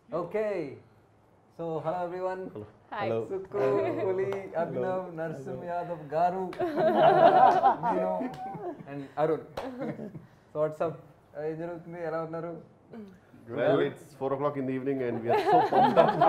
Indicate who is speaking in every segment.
Speaker 1: Okay so hello everyone
Speaker 2: hi
Speaker 1: Sukku Puli Abhinav Narasimh Yadav గారు నేను and Arun so WhatsApp ఏం జరుగుతుంది ఎలా ఉన్నారు
Speaker 3: Well, it's four o'clock in the evening and we are so pumped up.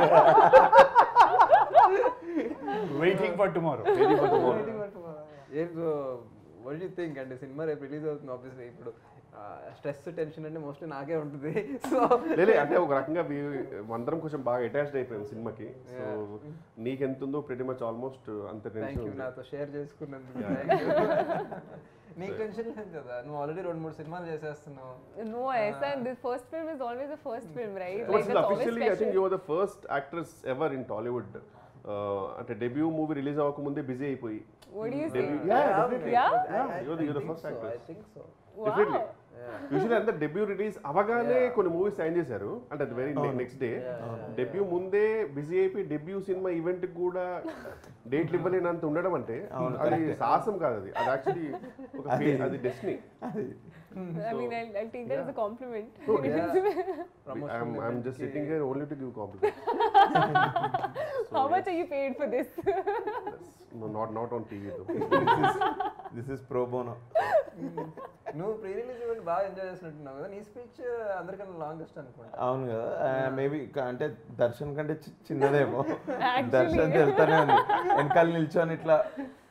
Speaker 4: Waiting for tomorrow
Speaker 3: Waiting for tomorrow.
Speaker 1: ఏం what you think అంటే cinema రేపు release అవుతుంది ఆబ్వియస్లీ ఇప్పుడు స్ట్రెస్ టెన్షన్ అంటే మోస్ట్లీ నాకే ఉంటుంది సో
Speaker 3: లేలే అంటే ఒక రకంగా we- అందరం కొంచెం బాగా అటాచ్డ్ అయిపోయాం సినిమాకి సో నీకు ఎంత ఉందో ప్రతి మచ్ ఆల్మోస్ట్ అంత
Speaker 1: థ్యాంక్
Speaker 3: టెన్షన్
Speaker 1: యూ
Speaker 3: ఉంది
Speaker 1: నాతో షేర్ చేసుకున్నందుకు థ్యాంక్ యూ నీకు టెన్షన్ లేదు కదా నువ్వు ఆల్రెడీ రెండు మూడు సినిమాలు చేసేస్తున్నావు
Speaker 2: No, ऐसा the first film is always the first film, right?
Speaker 3: But still,
Speaker 2: that's always
Speaker 3: officially, I think
Speaker 2: special.
Speaker 3: you were the first actress ever in Tollywood. Uh, అంటే డెబ్యూ మూవీ రిలీజ్ అవ్వకముందే busy అయిపోయి
Speaker 2: What do you say?
Speaker 3: Debut- yeah, definitely.
Speaker 2: Yeah?
Speaker 3: You're the- you're the first
Speaker 1: I
Speaker 3: actress.
Speaker 1: Think so
Speaker 3: Definitely. Usually అందరు debut release అవగానే కొన్ని movies sign చేశారు అంటే అది very next day debut ముందే busy అయిపోయి డెబ్యూ సినిమా ఈవెంట్ కూడా డేట్లు ఇవ్వలేనంత ఉండడం అంటే అది సాహసం కాదు అది అది యాక్చువల్లీ ఒక fate, అది destiny
Speaker 2: I mean, I'll, I'll take that as a compliment.
Speaker 3: I'm I'm just sitting here only to give compliment
Speaker 2: How much are you paid for this?
Speaker 3: Not not on TV
Speaker 5: this is pro bono
Speaker 1: నువ్వు pre release event బాగా enjoy చేసినట్టున్నావు కదా నీ speech అందరికన్నా longest అనుకుంటా
Speaker 5: అవును కదా maybe అంటే దర్శన్ కంటే చి- చిన్నదేమో
Speaker 2: Actually.
Speaker 5: దర్శన్ వెళ్తానే ఉంది వెనకాల నిల్చొని ఇట్లా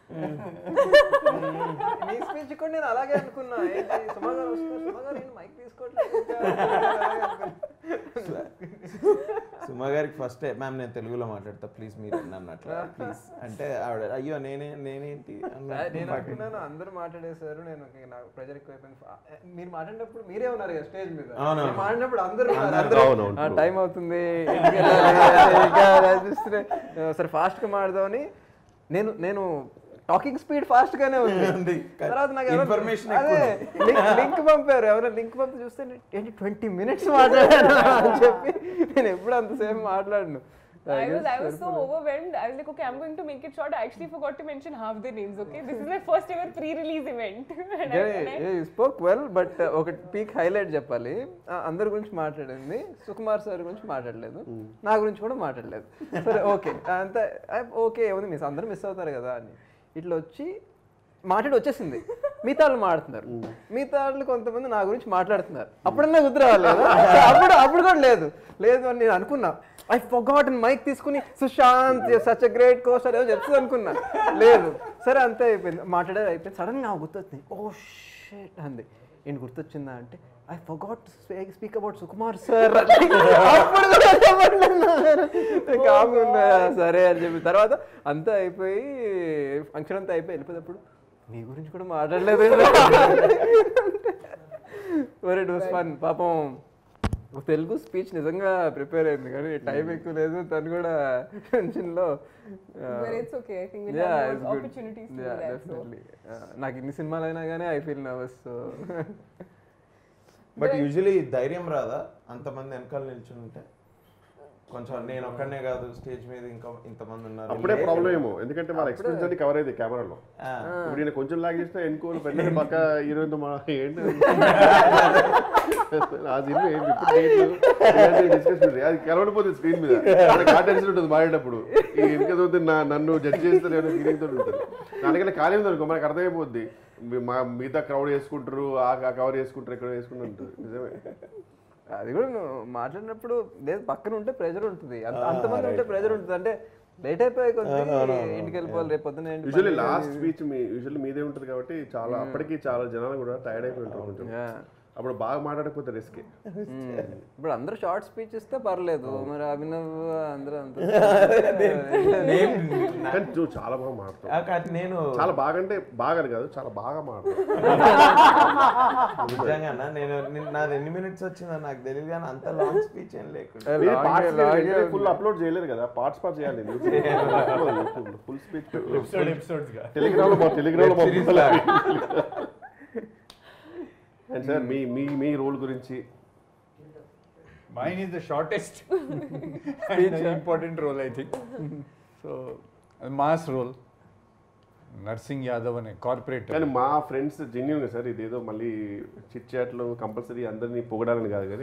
Speaker 1: నీ స్పీచ్ కూడా నేను అలాగే అనుకున్నా ఏంటి సుమా గారు వస్తున్నారు సుమా గారు ఏంటి మైక్ తీసుకోవట్లేదు ఇంకా? అలాగే అనుకున్నా.
Speaker 5: సుమా గారికి ఫస్ట్ మ్యామ్ నేను తెలుగులో మాట్లాడతా ప్లీజ్ మీరు నన్ను అట్లా ప్లీజ్ అంటే ఆవిడ అయ్యో నేనే నేనేంటి అన్నట్టు
Speaker 1: నేను
Speaker 5: మాట్లాడి-
Speaker 1: అనుకున్నాను అందరూ మాట్లాడేశారు నేను ఇంక నాకు ప్రెజర్ ఎక్కువైపోయింది ఫా- మీరు మాట్లాడినప్పుడు మీరే ఉన్నారు కదా స్టేజ్ మీద
Speaker 5: అవును.
Speaker 1: నేను మాట్లాడినప్పుడు అందరూ ఉన్నారు.
Speaker 5: అందరూ.
Speaker 1: అందరూ,
Speaker 3: అవును,
Speaker 1: "ఆ,
Speaker 3: true.
Speaker 1: టైం అవుతుంది ఇంటికి వెళ్ళాలి, ఇంకా అలా చూస్తూనే, "ఆ, సరే ఫాస్ట్ గా మాడదామని నేను నేను టాకింగ్ స్పీడ్ ఫాస్ట్ గానే ఉంది
Speaker 5: ఉంది.
Speaker 1: తర్వాత నాకు ఎవరో-
Speaker 5: Information
Speaker 1: అదే లింక్ పంపారు ఎవరో లింక్ పంపి చూస్తే నేను, ఏంటి ట్వంటీ మినిట్స్ మాట్లాడాను అని చెప్పి నేను ఎప్పుడు అంతసేపు మాట్లాడను
Speaker 2: I was I was so overwhelmed. I was like, okay, I'm going to make it short. I actually forgot to mention half their names. Okay, this is my first ever pre-release event. and I, and I,
Speaker 1: spoke well but ఒక peak highlight చెప్పాలి ఆ, అందరి గురించి మాట్లాడింది Sukumar sir గురించి మాట్లాడలేదు నా గురించి కూడా మాట్లాడలేదు సరే ఓకే అంత ఓకే ఏముంది మిస్ అందరూ మిస్ అవుతారు కదా అని ఇట్లా వచ్చి మాట్లాడి వచ్చేసింది మిగతా వాళ్ళు మాట్లాడుతున్నారు మిగతా వాళ్ళు కొంతమంది నా గురించి మాట్లాడుతున్నారు అప్పుడన్నా గుర్తు రావాలి కదా అప్పుడు అప్పుడు కూడా లేదు లేదు అని నేను అనుకున్నా ఐ ఫొగాట్ మైక్ తీసుకుని సుశాంత్ సచ్ అ గ్రేట్ కోస్ట్ ఏదో చెప్తుంది అనుకున్నా లేదు సరే అంతే అయిపోయింది మాట్లాడేది అయిపోయింది సడన్ గా గుర్తొచ్చింది ఓ షేట్ అంది ఏంటి గుర్తొచ్చిందా అంటే I forgot speak about Sukumar sir అప్పుడు కూడా చెప్పట్లేదు. కామ్గా ఉన్నా సరే అని చెప్పి తర్వాత అంతా అయిపోయి ఫంక్షన్ అంతా అయిపోయి వెళ్ళిపోయేటప్పుడు నీ గురించి కూడా మాట్లాడలేదు ఒరే ఇట్ వాస్ ఫన్ పాపం తెలుగు స్పీచ్ నిజంగా ప్రిపేర్ అయింది కానీ టైం ఎక్కువ లేదు తను కూడా టెన్షన్ లో
Speaker 2: but it's okay. I think we'll
Speaker 1: Yeah,
Speaker 2: have
Speaker 1: it's
Speaker 2: more
Speaker 1: good.
Speaker 2: opportunities to
Speaker 1: Yeah,
Speaker 2: do that. So.
Speaker 1: definitely. Uh, నాకు ఇన్ని సినిమాలు అయినా కానీ I feel nervous so
Speaker 5: but usually ధైర్యం రాదా అంతమంది వెనకాల నిల్చుని ఉంటే కొంచెం నేను ఒక్కడనే కాదు స్టేజ్ మీద ఇంకా ఇంతమంది ఉన్నారు
Speaker 3: అప్పుడే ప్రాబ్లం ఏమో ఎందుకంటే వాళ్ళ ఎక్స్పీరియన్స్ అన్ని కవర్ అయింది కెమెరాలో
Speaker 5: ఆ,
Speaker 3: ఇప్పుడు నేను కొంచెం లాగ్ చేస్తే ఎన్కోలు పెద్ద పక్క హీరోయిన్తో మా ఏంటి ఆ సినిమా ఏంటి ఇప్పుడు డేట్లు డిస్కషన్ అది కలవడిపోతుంది స్క్రీన్ మీద కాటెన్షన్ ఉంటుంది మాడేటప్పుడు ఈ వెనుక చూస్తే నా నన్ను జడ్జ్ చేస్తారు అనే ఫీలింగ్ తోటి ఉంటుంది దానికన్నా ఖాళీ ఉంది అనుకో మనకు అర్థమైపోద్ది మీ- మా మిగతా క్రౌడ్ వేసుకుంటారు ఆ కవర్ చేసుకుంటారు ఇక్కడ వేసుకుంటారు ఉంటుంది నిజమే
Speaker 1: అది కూడా నువ్వు మాట్లాడినప్పుడు లేదు పక్కన ఉంటే ప్రెజర్ ఉంటుంది అంత- అంతమంది ఉంటే ప్రెజర్ ఉంటుంది అంటే లేట్ అయిపోయి కొద్ది ఇంటికి వెళ్ళిపోవాలి రేపు పొద్దున ఏంటి
Speaker 3: యూజువల్లీ
Speaker 1: పని?
Speaker 3: లాస్ట్ స్పీచ్ మీ యూజువల్లీ మీదే ఉంటుంది కాబట్టి చాలా అప్పటికి చాలా జనాలు కూడా టైర్డ్ అయిపోయి ఉంటారు కొంచెం
Speaker 1: Yeah.
Speaker 3: అప్పుడు బాగా మాట్లాడకపోతే రిస్కే
Speaker 1: మ్మ్. ఇప్పుడు అందరూ షార్ట్ స్పీచ్ ఇస్తే పర్లేదు మరి అభినవ్ అందరూ అంత
Speaker 5: నేను
Speaker 3: కానీ నువ్వు చాలా బాగా మాట్లాడతావు
Speaker 5: ఆ, కాదు, నేను
Speaker 3: చాలా బాగా అంటే బాగా అని కాదు చాలా బాగా మాట్లాడతావు
Speaker 5: నిజంగా నేను నిన్న- నాది ఎన్ని మినిట్స్ వచ్చిందో నాకు తెలియదు కానీ అంత లాంగ్ స్పీచ్ ఏం లేకుండా
Speaker 3: ఫుల్ అప్లోడ్ చేయలేదు కదా పార్ట్స్ పార్ట్ చేయాలి ఫుల్ స్పీచ్
Speaker 4: ఎపిసోడ్ ఎపిసోడ్స్ గా
Speaker 3: టెలిగ్రామ్ లో టెలిగ్రామ్ లో
Speaker 5: Web series లాగా.
Speaker 3: అండ్ సార్ మీ మీ మీ రోల్ గురించి
Speaker 4: mine is the shortest important role I think so mass role Narsing Yadav అనే కార్పొరేట్
Speaker 3: కానీ మా ఫ్రెండ్స్ జెన్యున్ సార్ ఇదేదో మళ్ళీ చిట్ చాట్లు కంపల్సరీ అందరినీ పొగడాలని కాదు కానీ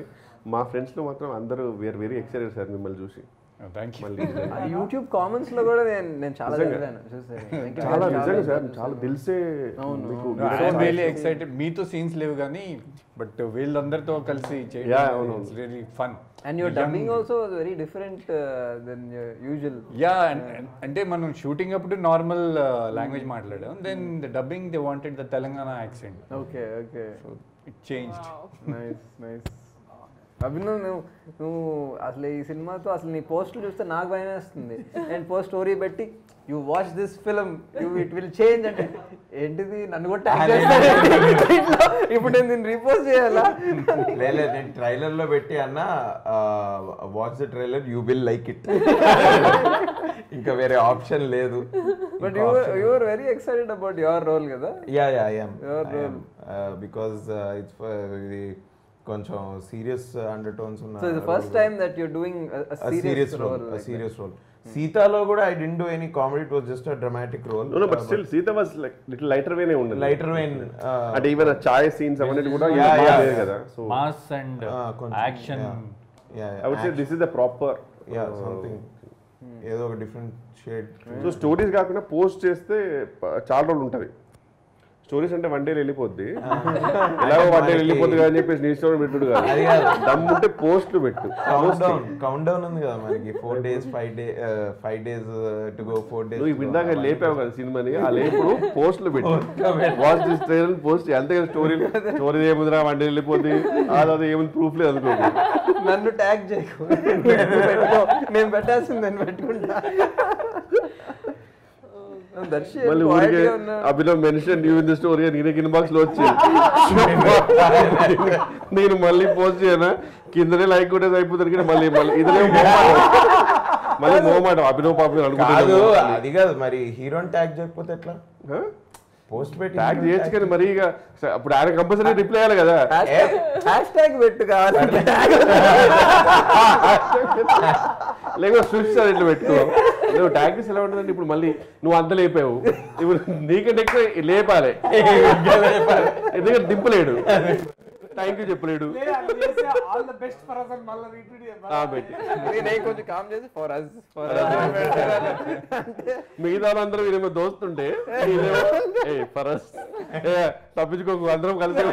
Speaker 3: మా ఫ్రెండ్స్లో మాత్రం అందరూ వేర్ వెరీ ఎక్సైటెడ్ సార్ మిమ్మల్ని చూసి
Speaker 4: థ్యాంక్ యూ
Speaker 3: మళ్ళీ
Speaker 1: యూట్యూబ్ కామెంట్స్ లో కూడా నేను నేను చాలా
Speaker 3: నిజంగా.
Speaker 1: చదివాను చూసాను Thank you,
Speaker 3: చాలా
Speaker 1: చాలా
Speaker 3: నిజంగా సార్
Speaker 1: చాలా
Speaker 3: చాలా దిల్సే
Speaker 1: అవును,
Speaker 3: మీకు
Speaker 1: అవును.
Speaker 4: ఐఎమ్ రియలీ ఎక్సైటెడ్ మీతో సీన్స్ లేవు కానీ బట్ వీళ్ళందరితో కలిసి
Speaker 3: Yeah,
Speaker 4: చేయడం
Speaker 3: అవును.
Speaker 4: Really fun
Speaker 1: and your dubbing also very different then usual
Speaker 4: yeah అంటే మనం షూటింగ్ అప్పుడు నార్మల్ లాంగ్వేజ్ మాట్లాడాం then the dubbing they wanted the Telangana accent
Speaker 1: okay okay
Speaker 4: so it changed
Speaker 1: nice nice Abhinav నువ్వు నువ్వు అసలు ఈ సినిమాతో అసలు నీ పోస్టులు చూస్తే నాకు భయం వేస్తుంది అండ్ పోస్ట్ స్టోరీ పెట్టి you watch this film you it will change అంటే ఏంటిది నన్ను కూడా tag చేస్తారేంటి? దీంట్లో ఇప్పుడు నేను దీన్ని రీపోస్ట్ చేయాలా
Speaker 5: లేదు నేను ట్రైలర్ లో పెట్టి అన్న watch the trailer you will like it ఇంకా వేరే ఆప్షన్ లేదు
Speaker 1: but you you are very excited about your role కదా
Speaker 5: yeah yeah I'm
Speaker 1: Your role.
Speaker 5: Because it's ఇది కొంచెం సీరియస్ అండర్ టోన్స్ ఉన్న
Speaker 1: సో ఇది first time that you're doing
Speaker 5: serious role serious role సీతాలో కూడా I didn't do any comedy it was just a dramatic role
Speaker 3: no but still Seetha was like little lighter వేనే ఉండదు
Speaker 5: lighter vein
Speaker 3: అంటే even chai scenes అవన్నీ కూడా
Speaker 5: Yeah,
Speaker 3: ఇలా
Speaker 5: yeah,
Speaker 3: లేదు
Speaker 5: yeah.
Speaker 3: కదా so
Speaker 4: mass and action
Speaker 3: I would say this is the proper
Speaker 5: yeah something ఏదో ఒక different shade
Speaker 3: so stories కాకుండా పోస్ట్ చేస్తే ప- చాలా రోజులు ఉంటది స్టోరీస్ అంటే వన్ డే వెళ్ళిపోద్ది ఎలాగో వన్ డే వెళ్ళిపోద్ది కదా అని చెప్పేసి నీ స్టోరీ పెట్టుడు కాదు
Speaker 5: అది కాదు.
Speaker 3: దమ్ముంటే పోస్ట్లు పెట్టు
Speaker 5: కౌంట్ డౌన్ కౌంట్ డౌన్ ఉంది కదా మనకి four days five day five days to go four days
Speaker 3: నువ్వు ఇప్పుడు ఇందాక లేపావు కదా సినిమాని ఆ లేపుడు పోస్ట్లు పెట్టు వాచ్ దిస్ ట్రైలర్ పోస్ట్ అంతే కదా స్టోరీ స్టోరీ ఏముందిరా వన్ డే వెళ్ళిపోద్ది అది ఏముంది ప్రూఫ్ లేదు అనుకో
Speaker 1: నన్ను ట్యాగ్ చేయకు నువ్వు పెట్టుకో నేను పెట్టాల్సింది నేను పెట్టుకుంటా దర్శి
Speaker 3: మళ్ళీ ఊరికే Abhinav mention you in the story అని నీకు ఇన్బాక్స్ లో వచ్చి నేను మళ్ళీ పోస్ట్ చేయనా కిందనే లైక్ కొట్టేది అయిపోతుంది కానీ మళ్ళీ మళ్ళీ ఇదిలే మోమాట మళ్ళీ మోమాట అభినవ్ పాపం
Speaker 5: కాదు
Speaker 3: అనుకుంటున్నాను
Speaker 5: అది కాదు మరి హీరోని ట్యాగ్ చేయకపోతే ఎట్లా పోస్ట్ పెట్టి
Speaker 3: ట్యాగ్ చేయొచ్చు కానీ మరి ఇక స- అప్పుడు ఆయన కంపల్సరీ రిప్లై అయ్యాలి కదా
Speaker 1: హ్యాష్ ట్యాగ్ పెట్టు కావాలి
Speaker 3: లేకపోతే స్విచ్ సార్ ఇట్లా పెట్టుకో నువ్వు ట్యాగ్ చేసి ఎలా ఉంటుందంటే ఇప్పుడు మళ్ళీ నువ్వు అంత లేపావు ఇప్పుడు నీకంటే ఎక్కువ లేపాలి ఎందుకంటే దింపలేడు థ్యాంక్ యూ చెప్పలేడు
Speaker 6: all the best for us అని మళ్ళీ రిపీట్
Speaker 3: ఆ, పెట్టి
Speaker 1: నేను కొంచెం కామ్ చేసి ఫర్ అస్ ఫర్
Speaker 3: మిగతా వాళ్ళందరూ వీరేమో దోస్తుంటే వీళ్ళేమో, ఏ ఫరస్ ఏ, తప్పించుకోకు అందరం కలిసి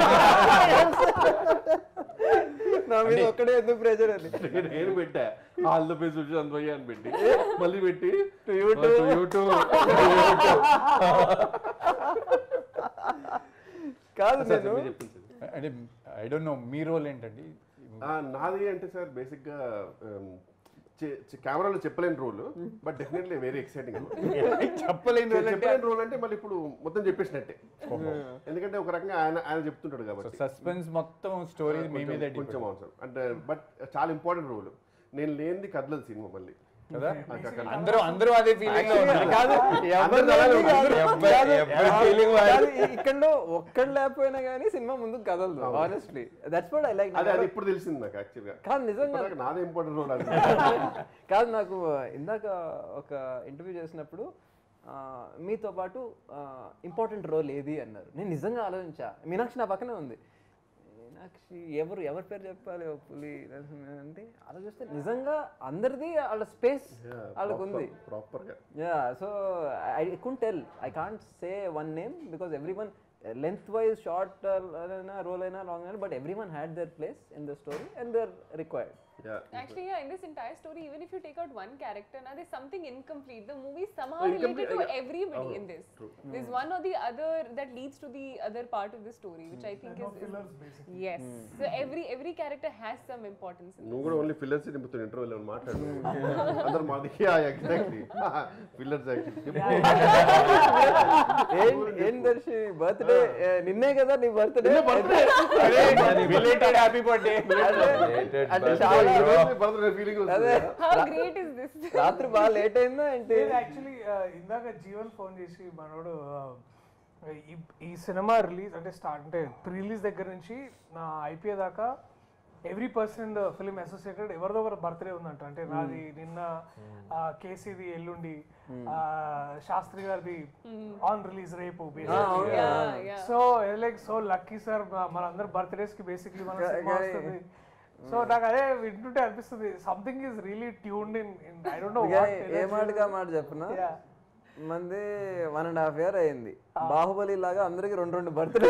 Speaker 1: నా మీద ఒక్కడే ఎందుకు ప్రెజర్ అది
Speaker 3: నేను పెట్టా ఆల్ ద బెస్ట్ వచ్చి అంత అని పెట్టి మళ్ళీ పెట్టి
Speaker 1: YouTube.
Speaker 3: యూట్యూబ్
Speaker 1: కాదు నేను
Speaker 4: అంటే ఐ డోంట్ నో మీ రోల్ ఏంటండి
Speaker 3: నాది అంటే సార్ బేసిక్ గా కెమెరాలో చెప్పలేని role but definitely very exciting
Speaker 4: చెప్పలేని రోల్ అంటే
Speaker 3: చెప్పలేని రోల్ అంటే మళ్ళీ ఇప్పుడు మొత్తం చెప్పేసినట్టే ఎందుకంటే ఒక రకంగా ఆయన ఆయన చెప్తుంటాడు కాబట్టి
Speaker 4: సస్పెన్స్ మొత్తం స్టోరీ మీ మీద
Speaker 3: కొంచెం- కొంచెం అవసరం అంటే బట్ చాలా ఇంపార్టెంట్ రోల్ నేను లేనిది కదలదు సినిమా మళ్ళీ
Speaker 4: కదా
Speaker 3: ఆ కథ.
Speaker 4: అందరూ అందరూ అదే ఫీలింగ్ లో ఉన్నారు
Speaker 1: కాదు
Speaker 3: అందరూ అలాగే ఉన్నారు.
Speaker 1: కాదు,
Speaker 5: ఎవరి feeling వాళ్ళు.
Speaker 1: కాదు, ఈ- ఇక్కడ ఒక్కడు లేకపోయినా కానీ సినిమా ముందుకు కదలదు honestly that's what I like
Speaker 3: అదే అది ఇప్పుడు తెలిసింది నాకు యాక్చువల్గా
Speaker 1: కాదు నిజంగా
Speaker 3: నాదే ఇంపార్టెంట్ రోల్ అది
Speaker 1: కాదు నాకు ఇందాక ఒక ఇంటర్వ్యూ చేసినప్పుడు ఆ, మీతో పాటు ఇంపార్టెంట్ రోల్ ఏది అన్నారు నేను నిజంగా ఆలోచించా మీనాక్షి నా పక్కనే ఉంది మీనాక్షి ఎవరు ఎవరి పేరు చెప్పాలి ఓ పులి నరసింహ అంటే ఆలోచిస్తే నిజంగా అందరిది వాళ్ళ స్పేస్ వాళ్ళకు ఉంది
Speaker 3: ప్రాపర్ గా
Speaker 1: yeah so I can tell I can't say one name because everyone lengthwise short అయినా రోల్ అయినా లాంగ్ అయినా but everyone had their place in the story and their required
Speaker 2: Actually, yeah, in this entire story, even if you take out one character, now there's something incomplete. The movie is somehow
Speaker 3: incomplete,
Speaker 2: related to
Speaker 3: yeah.
Speaker 2: everybody in this. There's one or the other that leads to the other part of the story, which I think is, is yes. So every every character has some importance. In
Speaker 3: నువ్వు కూడా only fillers నింపుతున్న ఇంటర్వ్యూలో మాట్లాడు అందరు మాది exactly fillers
Speaker 1: ఏం ఏం Darsi birthday నిన్నే కదా నీ birthday
Speaker 4: belated happy birthday
Speaker 5: Related
Speaker 1: అంటే
Speaker 5: birthday.
Speaker 1: చాలా
Speaker 3: ఫీలింగ్
Speaker 1: అదే
Speaker 2: How great is this?
Speaker 1: రాత్రి బాగా లేట్ అయిందా ఏంటి
Speaker 6: నేను యాక్చువల్లీ ఇందాక జీవన్ ఫోన్ చేసి మనోడు uh, ఈ ఈ సినిమా రిలీజ్ అంటే స్టార్ట్ అంటే ప్రీ రిలీజ్ దగ్గర నుంచి నా ఐపీఏ దాకా every person in the film associated ఎవరిదో ఒకరి బర్త్డే ఉందంట అంటే నాది నిన్న కేసీది ఎల్లుండి ఆ, శాస్త్రి గారిది ఆన్ రిలీజ్ రేపు
Speaker 2: Yeah, yeah.
Speaker 6: So like so lucky sir మనందరి బర్త్డేస్ కి బేసిక్లీ మన సినిమా వస్తుంది సో నాకు అదే వింటుంటే అనిపిస్తుంది something is really tuned in I don't know
Speaker 1: ఇక ఏ మాటగా మాట చెప్పిన
Speaker 6: Yeah.
Speaker 1: మంది వన్ అండ్ హాఫ్ ఇయర్ అయింది బాహుబలి లాగా అందరికి రెండు రెండు బర్త్డే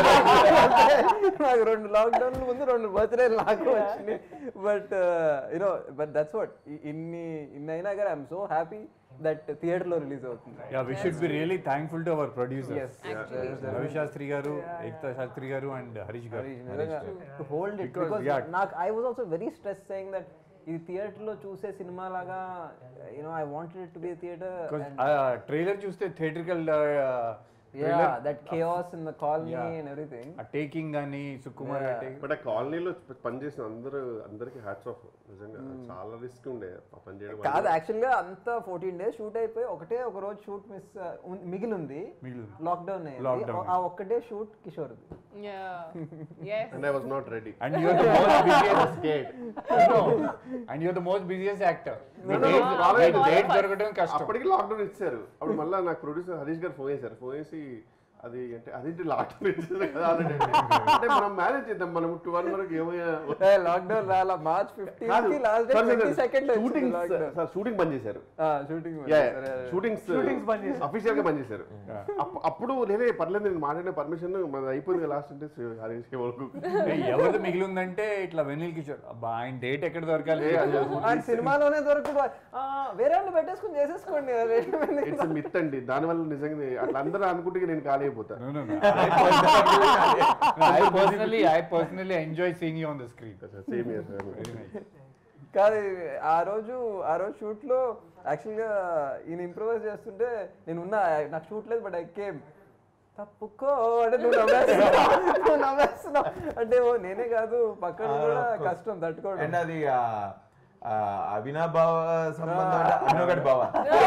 Speaker 1: నాకు రెండు లాక్డౌన్ ముందు రెండు బర్త్డే నాకు వచ్చినాయి but you know but that's what ఇన్ని ఇన్ని అయినా కానీ I'm so happy that theatre లో రిలీజ్ అవుతుంది
Speaker 4: yeah we should be really thankful to our producer
Speaker 1: Yes.
Speaker 4: Ravi Shastri garu Ekta Shastri garu and Harish garu
Speaker 1: to hold it
Speaker 4: Because,
Speaker 1: because
Speaker 4: yeah.
Speaker 1: నాకు I was also very stress saying that ఇది theatre లో చూసే సినిమా లాగా you know I wanted to be theatre
Speaker 4: trailer చూస్తే theatrical
Speaker 1: yeah that chaos in the colony
Speaker 4: Yeah.
Speaker 1: and everything
Speaker 4: taking కానీ Sukumar
Speaker 1: Yeah.
Speaker 4: taking-
Speaker 3: but ఆ కాలనీలో పనిచేసిన అందరూ అందరికి హ్యాట్స్ ఆఫ్ నిజంగా చాలా రిస్క్ ఉండే ఆ పని చేయడం
Speaker 1: కాదు యాక్చువల్ గా అంతా ఫోర్టీన్ డేస్ షూట్ అయిపోయి ఒకటే ఒక రోజు షూట్ మిస్ మిగిలి ఉంది
Speaker 4: మిగిలి ఉంది.
Speaker 1: లాక్డౌన్ అయింది
Speaker 4: Lockdown.
Speaker 1: ఆ ఒక్కటే shoot Kishore
Speaker 2: Yeah. Yes.
Speaker 3: And I was not ready
Speaker 4: And you're the most busiest no. And you're the most busiest actor.
Speaker 1: No, no,
Speaker 4: Date-
Speaker 3: no,
Speaker 4: date-
Speaker 3: no,
Speaker 4: date దొరకడం కష్టం
Speaker 3: అప్పటికి లాక్డౌన్ ఇచ్చారు అప్పుడు మళ్ళీ నాకు ప్రొడ్యూసర్ హరీష్ గారు ఫోన్ చేశారు ఫోన్ చేసి అది అంటే అదేంటి లాక్డౌన్ ఇచ్చారు కదా already అంటే మనం మేనేజ్ చేద్దాం మనం టూ వన్ వరకు ఏమయ్యా
Speaker 1: లాక్డౌన్ రాలా మార్చ్ ఫిఫ్టీన్ కి last day twenty second
Speaker 3: shooting sir shooting బంద్ చేశారు
Speaker 1: షూటింగ్
Speaker 3: షూటింగ్స్
Speaker 6: Shootings బంద్ చేశారు.
Speaker 3: అఫీషియల్ గా బంద్ చేశారు అప్పు- అప్పుడు లేదే పర్లేదు నేను మాట్లాడిన పర్మిషన్ మనది అయిపోయింది లాస్ట్ అంటే హరీష్ కి వరకు
Speaker 4: ఏయ్, ఎవరిది మిగిలి ఉందంటే ఇట్లా వెన్నెల్ కిషోర్ అబ్బా ఆయన డేట్ ఎక్కడ దొరకాలి
Speaker 1: ఆ సినిమాలోనే దొరకదు ఆ, వేరే వాళ్ళు పెట్టేసుకుని చేసేసుకోండి
Speaker 3: ఇట్స్ మిత్ అండి దానివల్ల నిజంగా అట్లా అందరూ అనుకుంటే నేను ఖాళీ అయిపోతా
Speaker 4: No, no, no. I personally, I personally, I personally enjoy seeing you on the screen.
Speaker 3: Same
Speaker 4: Very nice.
Speaker 1: కాదు ఆ రోజు ఆ రోజు షూట్ లో యాక్చువల్ గా ఈయన ఇంప్రూవైజ్ చేస్తుంటే నేను ఉన్నా నాకు షూట్ లేదు బట్ ఐ కేమ్ తప్పుకో అంటే నువ్వు నవ్వేస్తున్నావు నువ్వు నవ్వేస్తున్నావు అంటే ఓ నేనే కాదు పక్కన కూడా కష్టం
Speaker 5: అండ్
Speaker 1: తట్టుకోవడం
Speaker 5: అది ఆ, ఆ, అవినాభావ సంబంధం అంటే అభినవగడి బావ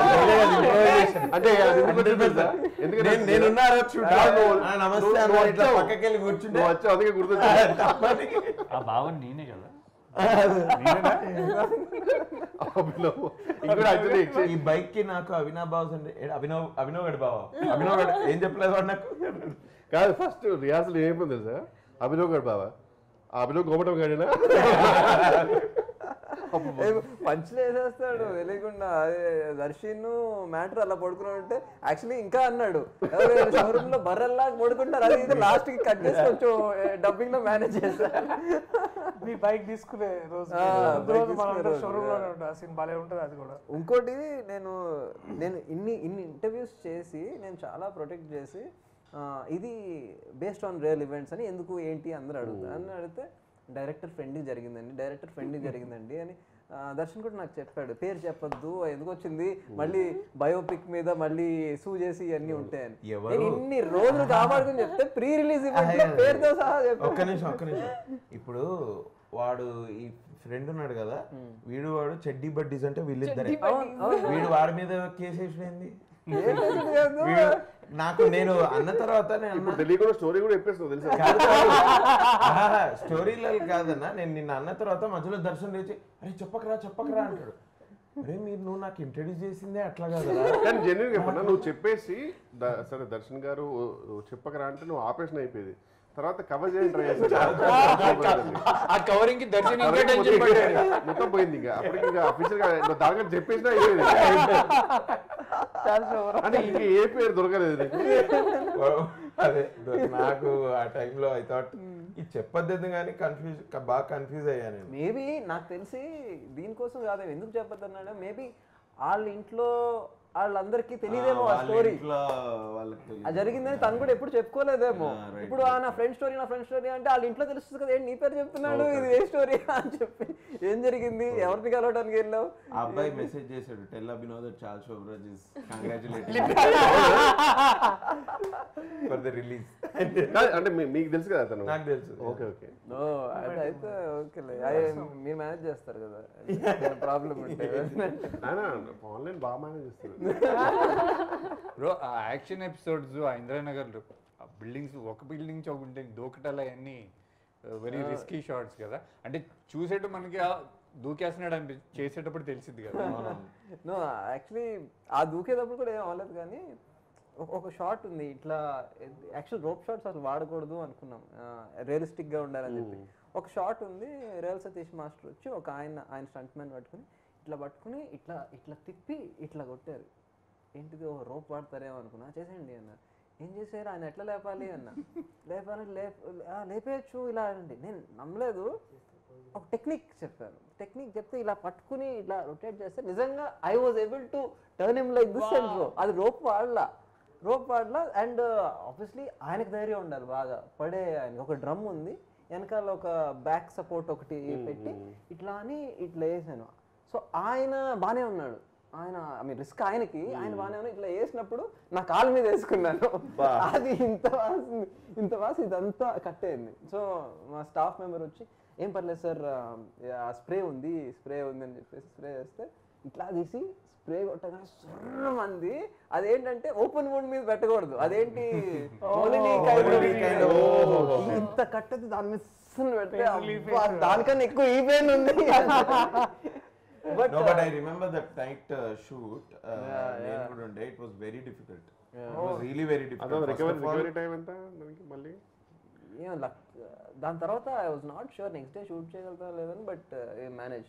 Speaker 3: అంటే అది ఎందుకు వచ్చిందో తెలుసా? ఎందుకంటే
Speaker 5: నేను- నేనున్నా ఆ రోజు shoot లో.
Speaker 3: కాదు, నువ్వు-
Speaker 5: ఆ, నమస్తే
Speaker 3: నువ్వు-
Speaker 5: అన్న
Speaker 3: నువ్వు
Speaker 5: ఇట్లా
Speaker 3: వచ్చావు.
Speaker 5: పక్కకి వెళ్ళి కూర్చుంటే
Speaker 3: నువ్వు వచ్చావు అందుకే గుర్తొచ్చింది
Speaker 5: తప్పని.
Speaker 4: ఆ భావన నేనే కదా
Speaker 3: అభినవ్. ఇంకోటి actually exchange-
Speaker 5: ఈ బైక్ కి నాకు అవినావ్ బావ అంటే ఏ, అభినవ్ అభినవ్ గడి బావ అభినవ్ గడి ఏం చెప్పలేదు వాడు నాకు
Speaker 3: కాదు ఫస్ట్ రిహార్సల్ ఏమైపోయింది తెలుసా అభినవ్ గారు బాబా ఆ అభినవ్ గోమటం గాడినా
Speaker 1: పంచులు వేసేస్తాడు తెలియకుండా అదే దర్శన్ మ్యాటర్ అలా పడుకుని ఉంటే యాక్చువల్లీ ఇంకా అన్నాడు షోరూమ్ లో బర్రెల్లా పడుకుంటారు అది ఇది లాస్ట్ కి కట్ చేసి కొంచెం డబ్బింగ్ లో మేనేజ్ చేశారు
Speaker 6: మీ బైక్ తీసుకునే రోజు
Speaker 1: ఆ,
Speaker 6: ముందు
Speaker 1: bike
Speaker 6: రోజు
Speaker 1: తీసుకునే
Speaker 6: మనందరం
Speaker 1: రోజు,
Speaker 6: షోరూమ్ లోనే
Speaker 1: yeah.
Speaker 6: ఉంటుంది ఆ సీన్ భలే ఉంటుంది అది కూడా
Speaker 1: ఇంకోటి నేను నేను ఇన్ని ఇన్ని ఇంటర్వ్యూస్ చేసి నేను చాలా ప్రొటెక్ట్ చేసి ఆ, ఇది బేస్డ్ ఆన్ రియల్ ఈవెంట్స్ అని ఎందుకు ఏంటి అందరూ అడుగుతారు అని అడిగితే డైరెక్టర్ ఫ్రెండ్కి జరిగిందండి డైరెక్టర్ ఫ్రెండ్కి జరిగిందండి అని ఆ, దర్శన్ కూడా నాకు చెప్పాడు పేరు చెప్పొద్దు ఎందుకు వచ్చింది మళ్ళీ బయోపిక్ మీద మళ్ళీ సూ చేసి ఇవన్నీ ఉంటాయని
Speaker 5: ఎవరు?
Speaker 1: నేను ఇన్ని రోజులు కాపాడుకుని చెప్తే ప్రీ రిలీజ్ ఈవెంట్ పేరుతో సహా చెప్పాను
Speaker 5: ఒక్క నిమిషం ఒక్క నిమిషం ఇప్పుడు వాడు ఈ ఫ్రెండ్ ఉన్నాడు కదా వీడు వాడు చెడ్డీ బడ్డీస్ అంటే వీళ్ళిద్దరే వీడు వాడి మీద కేసు వేసిపోయింది వీడు నాకు నేను అన్న తర్వాత నేను అన్న
Speaker 3: ఇప్పుడు తెలియకుండా స్టోరీ కూడా చెప్పేస్తావు తెలుసా
Speaker 5: కాదు, కాదు. ఆహా, స్టోరీలో కాదన్నా నేను నిన్న అన్న తర్వాత మధ్యలో దర్శనం లేచి అరే చెప్పకరా చెప్పకరా అంటాడు అరే మీరు నువ్వు నాకు ఇంట్రడ్యూస్ చేసిందే అట్లా కాదురా
Speaker 3: కానీ జెన్యున్ చెప్పన్నా నువ్వు చెప్పేసి ద- సరే దర్శన్ గారు ఓ- ఓ చెప్పకరా అంటే నువ్వు ఆపరేషన్ అయిపోయేది తర్వాత కవర్ చేయని ట్రై చేస్తాను
Speaker 4: ఆ కవరింగ్ కి దర్శనం ఇంకా టెన్షన్ పడ్డాడు
Speaker 3: మొత్తం పోయింది ఇంకా అప్పటికి ఇంకా అఫీషియల్ గా నువ్వు దాని గురించి చెప్పేసినా అయిపోయింది అంటే ఇంక ఏ పేరు దొరకలేదు నీకు.
Speaker 5: అదే నాకు ఆ టైంలో ఐ థాట్ ఇది చెప్పొద్దు కానీ కన్ఫ్యూజ్ బాగా కన్ఫ్యూజ్ అయ్యా నేను
Speaker 1: మేబీ నాకు తెలిసి దీనికోసం కాదేమో ఎందుకు చెప్పొద్దన్నాడు మేబీ వాళ్ళ ఇంట్లో వాళ్ళందరికీ తెలియదేమో ఆ స్టోరీ అది జరిగిందని తను కూడా ఎప్పుడు చెప్పుకోలేదేమో ఇప్పుడు ఆ నా ఫ్రెండ్ స్టోరీ నా ఫ్రెండ్ స్టోరీ అంటే వాళ్ళ ఇంట్లో తెలుస్తుంది కదా ఏంటి నీ పేరు చెప్తున్నాడు ఇది ఏ స్టోరీ అని చెప్పి ఏం జరిగింది ఎవరిని కలవడానికి వెళ్ళావు
Speaker 5: ఆ అబ్బాయి మెసేజ్ చేశాడు tell Abhinav that Charles Sobhraj is congratulate for the release
Speaker 3: కాదు, అంటే మీ- మీకు తెలుసు కదా అతను
Speaker 5: నాకు తెలుసు
Speaker 3: ఓకే ఓకే
Speaker 1: ఓ అది అయితే ఓకేలే అదే మీరు మేనేజ్ చేస్తారు కదా ప్రాబ్లం ఉంటే
Speaker 3: ఆయన ఆన్లైన్ బాగా మేనేజ్ చేస్తారు
Speaker 4: బ్రో ఆ యాక్షన్ ఎపిసోడ్స్ ఆ ఇంద్రనగర్ ఆ బిల్డింగ్స్ ఒక బిల్డింగ్ నుంచి ఒక బిల్డింగ్ దూకటాలు అవన్నీ వెరీ రిస్కీ షార్ట్స్ కదా అంటే చూసేటప్పుడు మనకి ఆ దూకేస్తున్నాడు అనిపి చేసేటప్పుడు తెలిసింది కదా
Speaker 1: నో యాక్చువల్లీ ఆ దూకేటప్పుడు కూడా ఏం అవ్వలేదు కానీ ఒక- ఒక షాట్ ఉంది ఇట్లా యాక్చువల్ రోప్ షాట్స్ అసలు వాడకూడదు అనుకున్నాం రియలిస్టిక్ గా ఉండాలని చెప్పి ఒక షాట్ ఉంది రేల్ సతీష్ మాస్టర్ వచ్చి ఒక ఆయన ఆయన స్టంట్ మ్యాన్ పట్టుకుని ఇట్లా పట్టుకుని ఇట్లా ఇట్లా తిప్పి ఇట్లా కొట్టారు ఏంటిది ఓ రోప్ వాడతారేమో అనుకున్నా చేసేయండి అన్న ఏం చేశారు ఆయన ఎట్లా లేపాలి అన్న లేపాలి లేప ఆ, లేపేయచ్చు ఇలా అండి నేను నమ్మలేదు ఒక టెక్నిక్ చెప్పాను టెక్నిక్ చెప్తే ఇలా పట్టుకుని ఇలా రొటేట్ చేస్తే నిజంగా I was able to turn him like this and అది రోప్ వాడలా రోప్ వాడలా అండ్ ఆబ్వియస్లీ ఆయనకు ధైర్యం ఉండాలి బాగా పడే ఆయనకి ఒక డ్రమ్ ఉంది వెనకాల ఒక బ్యాక్ సపోర్ట్ ఒకటి పెట్టి ఇట్లా అని ఇట్లా వేసాను సో ఆయన బాగానే ఉన్నాడు ఆయన ఐ మీన్ రిస్క్ ఆయనకి ఆయన బాగానే ఉన్నాడు ఇట్లా వేసినప్పుడు నా కాలు మీద వేసుకున్నాను అది ఇంత వాసి ఇంత వాసి ఇదంతా కట్ అయింది సో మా స్టాఫ్ మెంబర్ వచ్చి ఏం పర్లేదు సార్ స్ప్రే ఉంది స్ప్రే ఉంది అని చెప్పేసి స్ప్రే చేస్తే ఇట్లా తీసి స్ప్రే కొట్టగానే సుర్రమంది అదేంటంటే ఓపెన్ వుడ్ మీద పెట్టకూడదు అదేంటి ఓలిని kind of-
Speaker 5: kind of-
Speaker 1: ఇంత కట్టది దాని మీద సున్ను పెడితే అబ్బా, దానికన్నా ఎక్కువ ఈ పెయిన్ ఉంది but
Speaker 5: No, but I remember that night uh, shoot. Uh, నేను కూడా ఉండే. It was very difficult. It was really very difficult.
Speaker 3: అదో
Speaker 5: First
Speaker 3: recovery
Speaker 5: of all,
Speaker 3: recovery time ఎంత దానికి మళ్ళీ
Speaker 1: ఏం లక్ దాని తర్వాత I was not sure next day shoot చేయగలుగుతా లేదని బట్ మేనేజ్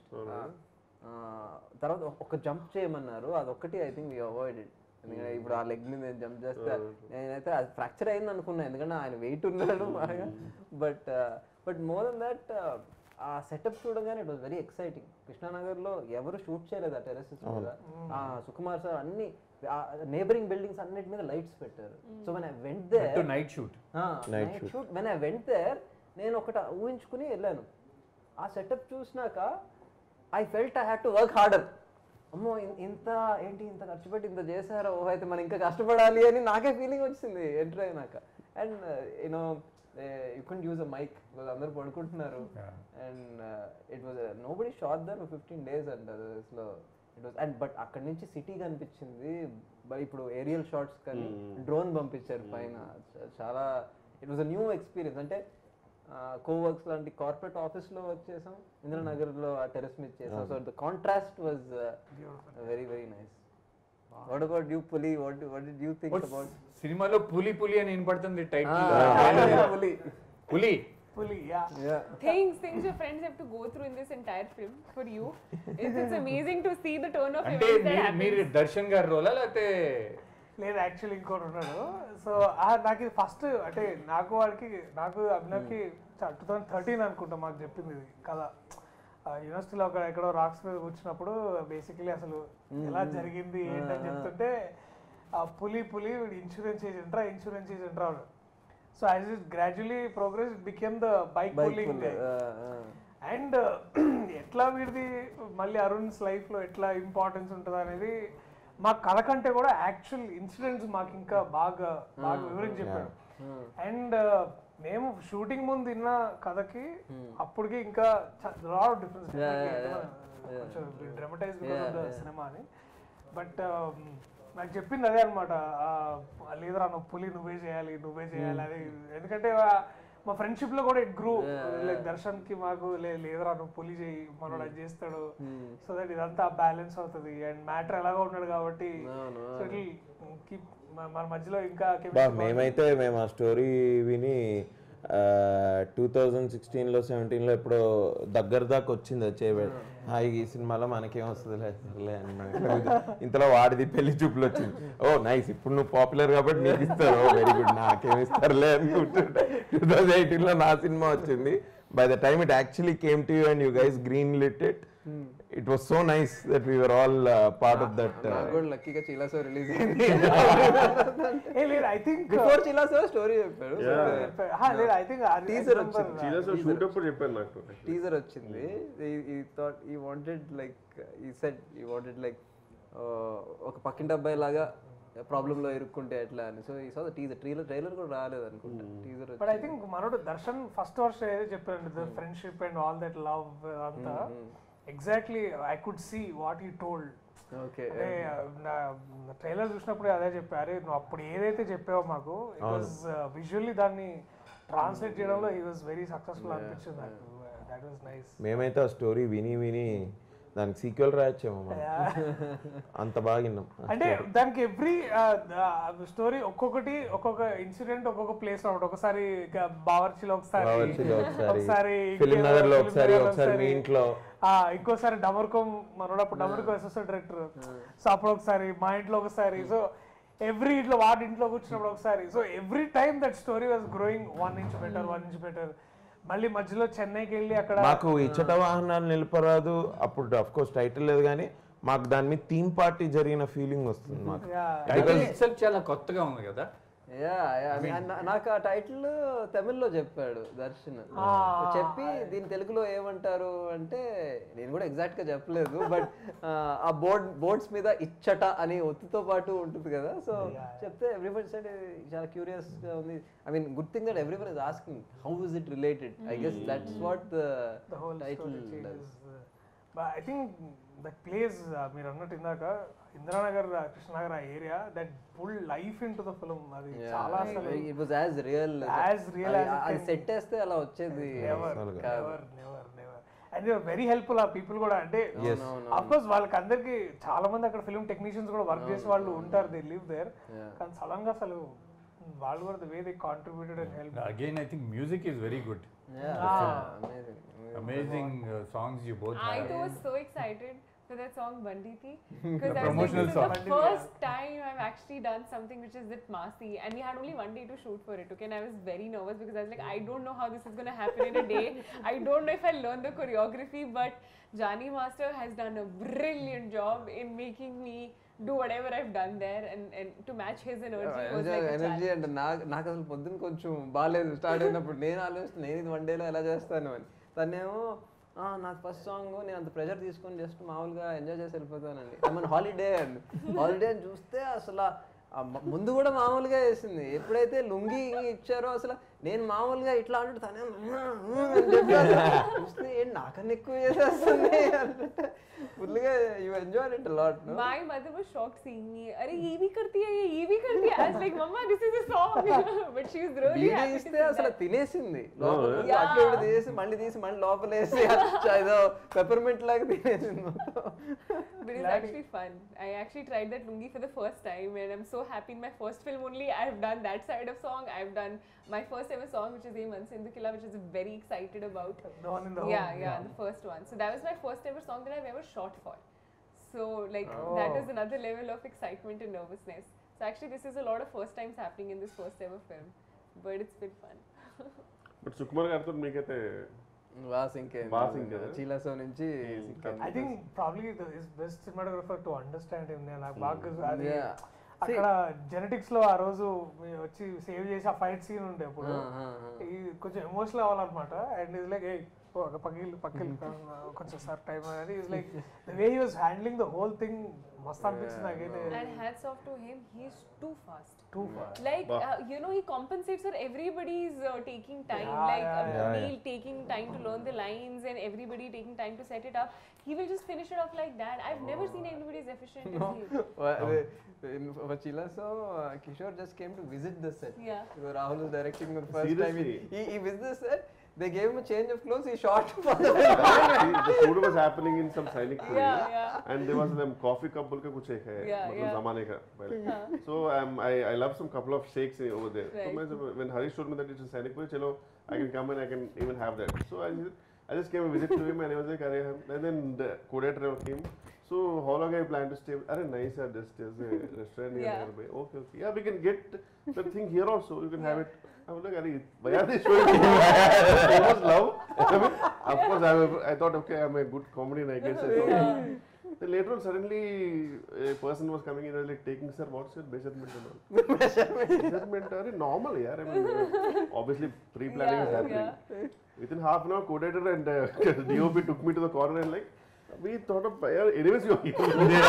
Speaker 1: తర్వాత ఒక జంప్ చేయమన్నారు అదొక్కటి ఐ థింక్ వీ అవాయిడెడ్ ఎందుకంటే ఇప్పుడు ఆ లెగ్ మీద జంప్ చేస్తే నేనైతే అది ఫ్రాక్చర్ అయింది అనుకున్నా ఎందుకంటే ఆయన వెయిట్ ఉన్నాడు బాగా but but more then that ఆ సెటప్ చూడగానే ఇట్ వాస్ వెరీ ఎక్సైటింగ్ కృష్ణానగర్లో ఎవరు షూట్ చేయలేదు ఆ టెరెసెస్ మీద ఆ సుకుమార్ సార్ అన్ని నేబరింగ్ బిల్డింగ్స్ అన్నిటి మీద లైట్స్ పెట్టారు సో మన went they
Speaker 4: to night shoot
Speaker 1: night shoot when I went there నేను ఒకటి ఊహించుకుని వెళ్ళాను ఆ సెటప్ చూసినాక I felt I had to work harder అమ్మో ఇన్- ఇంత ఏంటి ఇంత ఖర్చు పెట్టి ఇంత చేశారో ఓ అయితే మనం ఇంకా కష్టపడాలి అని నాకే ఫీలింగ్ వచ్చింది ఎంటర్ అయినాక and you know you can use a mike అందరూ పడుకుంటున్నారు and it was nobody short their fifteen days and అసలు ఇట్ వాజ్ అండ్ బట్ అక్కడి నుంచి సిటీ కనిపించింది బట్ ఇప్పుడు ఏరియల్ షార్ట్స్ కానీ డ్రోన్ పంపించారు పైన చ- చాలా it was a new experience అంటే కోవర్క్స్ లాంటి కార్పొరేట్ ఆఫీస్ లో వర్క్ చేసాం ఇంద్రనగర్ లో ఆ టెరెస్ మీద చేసాం so the contrast was very very nice what about you పులి what what did you think about
Speaker 4: సినిమాలో పులి పులి అని వినపడుతుంది టైటిల్
Speaker 1: పులి
Speaker 4: పులి
Speaker 6: పులి yeah
Speaker 1: yeah
Speaker 2: things things your friends have to go through in this entire film for you. It's, it's amazing to see the turn of
Speaker 4: అంటే
Speaker 2: events that
Speaker 4: మీరు-
Speaker 2: happens.
Speaker 4: మీరు దర్శన్ గారి రోలా లేకపోతే
Speaker 6: లేదు యాక్చువల్లీ ఇంకోటి ఉన్నాడు సో నాకు ఇది ఫస్ట్ అంటే నాకు వాడికి నాకు అభినవ్కి టూ థౌసండ్ థర్టీన్ అనుకుంటా మాకు చెప్పింది ఇది కథ యూనివర్సిటీలో ఒక ఎక్కడో రాక్స్ మీద కూర్చున్నప్పుడు బేసికలీ అసలు ఎలా జరిగింది ఏంటని చెప్తుంటే ఆ పులి పులి వీడు ఇన్సూరెన్స్ ఏజెంట్రా ఇన్సూరెన్స్ ఏజెంట్రా వాడు so as it gradually progress became the bike pulling and ఎట్లా వీడిది మళ్ళీ అరుణ్స్ లైఫ్ లో ఎట్లా ఇంపార్టెన్స్ ఉంటుంది అనేది మా కథ కంటే కూడా యాక్చువల్ ఇన్సిడెంట్స్ మాకు ఇంకా బాగా బాగా వివరించి చెప్పాడు అండ్ మేము షూటింగ్ ముందు విన్న కథకి అప్పటికి ఇంకా లాట్ డిఫరెన్స్ కొంచెం డ్రమటైజ్ సినిమా అని బట్ నాకు చెప్పింది అదే అనమాట లేదురా నువ్వు పులి నువ్వే చేయాలి నువ్వే చేయాలి అది ఎందుకంటే ఆ, మా ఫ్రెండ్షిప్ లో కూడా ఇట్ గ్రూ లైక్ దర్శన్ కి మాకు "లే- లేదురా నువ్వు పులి చేయి మనోడు అది చేస్తాడు సో దట్ ఇదంతా బ్యాలెన్స్ అవుతుంది అండ్ మ్యాటర్ ఎలాగో ఉన్నాడు కాబట్టి సో ఇట్ కీప్ మన మధ్యలో ఇంకా
Speaker 5: బా
Speaker 6: chemistry
Speaker 5: మేమైతే మేము ఆ స్టోరీ విని టూ థౌజండ్ సిక్స్టీన్లో సెవెంటీన్లో ఎప్పుడో దగ్గర దాకా వచ్చింది వచ్చేవాడు హాయ్ ఈ సినిమాలో మనకేం వస్తుందిలే సర్లే అన్నమాట. ఇంతలో వాడిది పెళ్లి చూపులు వచ్చింది ఓ నైస్ ఇప్పుడు నువ్వు పాపులర్ కాబట్టి నీకు ఇస్తారు వెరీ గుడ్ నాకేం ఇస్తారులే అనుకుంటుంటే టూ థౌజండ్ ఎయిటీన్లో నా సినిమా వచ్చింది by the time it actually came to you and you guys green lit it it was so nice that we are all part of that
Speaker 1: నాకు కూడా లక్కీగా చీలా సార్ రిలీజ్ అయింది
Speaker 6: ఏ లేదు I think
Speaker 1: before Cheela sir story చెప్పాడు
Speaker 6: లేదు I think
Speaker 1: Teaser వచ్చింది.
Speaker 3: చీలస్ shoot అప్పుడు చెప్పాను నాకు
Speaker 1: టీజర్ వచ్చింది ఈ thought he wanted like he set he wanted like ఒక పక్కింటి అబ్బాయి లాగా ప్రాబ్లమ్ లో ఇరుక్కుంటే ఎట్లా అని సో ఈ సో టీజర్ ట్రైలర్ ట్రైలర్ కూడా రాలేదు అనుకుంటా టీజర్
Speaker 6: బట్ ఐ థింక్ మనోడు దర్శన్ ఫస్ట్ వర్ష ఏదో చెప్పారండి the friendship and all that love అంతా exactly I could see what he told
Speaker 1: okay
Speaker 6: అంటే నా ట్రైలర్ చూసినప్పుడు అదే చెప్పా అరే నువ్వు అప్పుడు ఏదైతే చెప్పావో మాకు ఇట్ వాజ్ విజువల్లీ దాన్ని ట్రాన్స్లేట్ చేయడంలో ఈ వాజ్ వెరీ సక్సెస్ఫుల్ అనిపించింది నాకు దట్ వాజ్ నైస్
Speaker 5: మేమైతే ఆ స్టోరీ విని విని దానికి సీక్వెల్ రాయొచ్చేమో మనం అంత బాగా విన్నాం
Speaker 6: అంటే దానికి ఎవ్రీ స్టోరీ ఒక్కొక్కటి ఒక్కొక్క ఇన్సిడెంట్ ఒక్కొక్క ప్లేస్ లో ఉంటుంది ఒకసారి గ- బావర్చిలో ఒకసారి
Speaker 5: బావర్చిలో ఒకసారి,
Speaker 6: ఒకసారి
Speaker 5: ఫిలిం
Speaker 6: ఇంకేదో
Speaker 5: నగర్ లో
Speaker 6: ఫిలిం
Speaker 5: ఒకసారి,
Speaker 6: నగర్ లో
Speaker 5: ఒకసారి మీ ఇంట్లో.
Speaker 6: ఆ, ఇంకోసారి డమర్కం మనోడు అప్పుడు డమర్కం అసోసియేట్ డైరెక్టర్ సో అప్పుడు ఒకసారి మా ఇంట్లో ఒకసారి సో ఎవ్రీ ఇంట్లో వాడి ఇంట్లో కూర్చున్నప్పుడు ఒకసారి so every time that story was growing one inch better one inch better మళ్ళీ మధ్యలో చెన్నైకి వెళ్ళి అక్కడ
Speaker 5: మాకు ఇచ్చట వాహనాలు నిలపరాదు అప్పుడు అఫ్ కోర్స్ టైటిల్ లేదు కానీ మాకు దాని మీద థీమ్ పార్టీ జరిగిన ఫీలింగ్ వస్తుంది మాకు
Speaker 4: టైటిల్ ఇట్సెల్ఫ్ చాలా కొత్తగా ఉంది కదా
Speaker 1: యా నాకు ఆ టైటిల్ తమిళ్లో చెప్పాడు దర్శన్ చెప్పి దీని తెలుగులో ఏమంటారు అంటే నేను కూడా ఎగ్జాక్ట్ గా చెప్పలేదు బట్ ఆ బోర్డ్ బోర్డ్స్ మీద ఇచ్చట అని ఒత్తుతో పాటు ఉంటుంది కదా సో చెప్తే ఎవ్రీబడి సైడ్ చాలా క్యూరియస్ గా ఉంది I mean good thing that everybody is asking how is it related I guess that's what the
Speaker 6: the whole
Speaker 1: title
Speaker 6: story changes. But I think that place uh, మీరు అన్నట్టు ఇందాక Indiranagar uh, Krishnanagar ఆ area that full life into the film అది చాలా అసలు
Speaker 1: it was as real
Speaker 6: As real as it
Speaker 1: అది
Speaker 6: can
Speaker 1: set వేస్తే అలా వచ్చేది
Speaker 6: నెవర్
Speaker 5: అసలుగా.
Speaker 6: Never never never and you're very helpful ఆ పీపుల్ కూడా అంటే
Speaker 5: Yes.
Speaker 6: అఫ్ కోర్స్ వాళ్ళకి అందరికి చాలా మంది అక్కడ ఫిల్మ్ టెక్నీషియన్స్ కూడా వర్క్ చేసే వాళ్ళు ఉంటారు దే లివ్ దేర్ కానీ సడన్ గా అసలు వాళ్ళు కూడా the way they contributed and help
Speaker 4: again I think music is very good
Speaker 1: amazing
Speaker 4: amazing songs you both
Speaker 2: I too was so excited for that song Banditi because I was like,
Speaker 4: promotional
Speaker 2: this is
Speaker 4: song.
Speaker 2: the first time I've actually done something which is with Masi, and we had only one day to shoot for it. Okay, and I was very nervous because I was like, I don't know how this is gonna happen in a day. I don't know if I'll learn the choreography, but Jani Master has done a brilliant job in making me do whatever I've done there, and, and to match his energy was like a
Speaker 1: energy
Speaker 2: challenge.
Speaker 1: అంటే నాకు నాకు అసలు పొద్దున్న కొంచెం బాగాలేదు start అయినప్పుడు నేను ఆలోచిస్తాను నేను ఇది వన్ డేలో ఎలా చేస్తాను అని తనేమో "ఆ, నాకు ఫస్ట్ సాంగ్ నేను అంత ప్రెషర్ తీసుకొని జస్ట్ మామూలుగా ఎంజాయ్ చేసి వెళ్ళిపోతానండి మన హాలిడే అండి హాలిడే అని చూస్తే అసలు ఆ మ- ముందు కూడా మామూలుగా వేసింది ఎప్పుడైతే లుంగి ఇచ్చారో అసలు నేను మామూలుగా ఇట్లా అంటుంటే తనే అని చెప్పి అసలు చూస్తే ఏంటి నాకన్నా ఎక్కువ చేసేస్తుంది అంటే ఫుల్గా you enjoy it lot
Speaker 2: My mother was shocked seeing me. अरे ये भी करती है ये ये भी करती है. I was like, Mama, this is a song. but she was really
Speaker 1: video
Speaker 2: happy to
Speaker 1: ఇస్తే
Speaker 2: see
Speaker 1: అసలు
Speaker 2: that.
Speaker 1: తినేసింది లోపల నుంచి
Speaker 2: Yeah.
Speaker 1: అటు ఇటు తీసి మళ్ళీ తీసి మళ్ళీ లోపల వేసి అచ్చా ఏదో పెప్పర్మెంట్ లాగా తినేసింది మొత్తం
Speaker 2: But it's actually fun. I actually tried that lungi for the first time, and I'm so happy. In my first film only, I've done that side of song. I've done my first ever song, which is A Mansindu Killa, which is very excited about.
Speaker 6: The one in the
Speaker 2: yeah,
Speaker 6: home,
Speaker 2: yeah,
Speaker 6: yeah.
Speaker 2: the first one. So that was my first ever song that I've ever shot for. So like that
Speaker 6: Oh.
Speaker 2: is another level of excitement and nervousness. So actually, this is a lot of first times happening in this first ever film, but it's been fun.
Speaker 3: But Sukumar గారితో మీకైతే
Speaker 1: బాగా sync
Speaker 3: బాగా sync అయ్యింది.
Speaker 1: చీలసో నుంచి sync అయింది.
Speaker 6: I think probably is best cinematographer to understand him నాకు బాగా అది
Speaker 1: Yeah.
Speaker 6: అక్కడ జెనెటిక్స్ లో ఆ రోజు మేము వచ్చి సేవ్ చేసి ఆ ఫైట్ సీన్ ఉండే అప్పుడు
Speaker 1: Ah, ah, ah.
Speaker 6: ఈ కొంచెం ఎమోషనల్ అవ్వాలన్నమాట అండ్ ఇస్ లైక్ ఏ పగిలి పక్కిల్ కొంచెం సార్ టైం అనేది is like the way he was handling the whole thing మస్త్ అనిపించింది నాకైతే
Speaker 2: And hats off to him, he's too fast.
Speaker 6: Too fast
Speaker 2: Like, uh, you know, he compensates for everybody's uh, taking time,
Speaker 6: Yeah,
Speaker 2: like
Speaker 6: yeah,
Speaker 2: uh,
Speaker 5: yeah.
Speaker 2: Neil taking time to learn the lines and everybody taking time to set it up. He will just finish it off like that. I've never seen anybody as efficient as he is.
Speaker 1: For Chilaso, uh, Kishore just came to visit the set.
Speaker 2: Yeah.
Speaker 1: So Rahul is directing the first time. He,
Speaker 3: Seriously?
Speaker 1: he, he visited the set. They gave him a change of clothes. He shot for the
Speaker 3: the food was happening in some Sainik Puri,
Speaker 2: Yeah, yeah.
Speaker 3: and there was them coffee cup बोल के कुछ एक है
Speaker 2: Yeah,
Speaker 3: मतलब
Speaker 2: yeah.
Speaker 3: जमाने का पहले so um, I I love some couple of shakes over there so
Speaker 2: Right.
Speaker 3: मैं जब when Harish told me that it's in Sainik Puri चलो I can come and I can even have that so I just I just came and visit to him and he was like अरे हम and then the co-director came so how long I plan to stay अरे नहीं sir just just a restaurant here
Speaker 2: Yeah.
Speaker 3: nearby okay okay yeah we can get that thing here also you can have it I was like अरे why are they showing so much love I mean, of course I, I thought okay I'm a good comedian I guess I thought then later on, suddenly a person was coming in and like taking, sir, what's your measurement and all? measurement, are normal, yeah. I mean, uh, obviously pre-planning is
Speaker 2: Yeah,
Speaker 3: happening. Within half an hour, co-editor and uh, DOP took me to the corner and like, we thought of, yeah, anyways, you're here.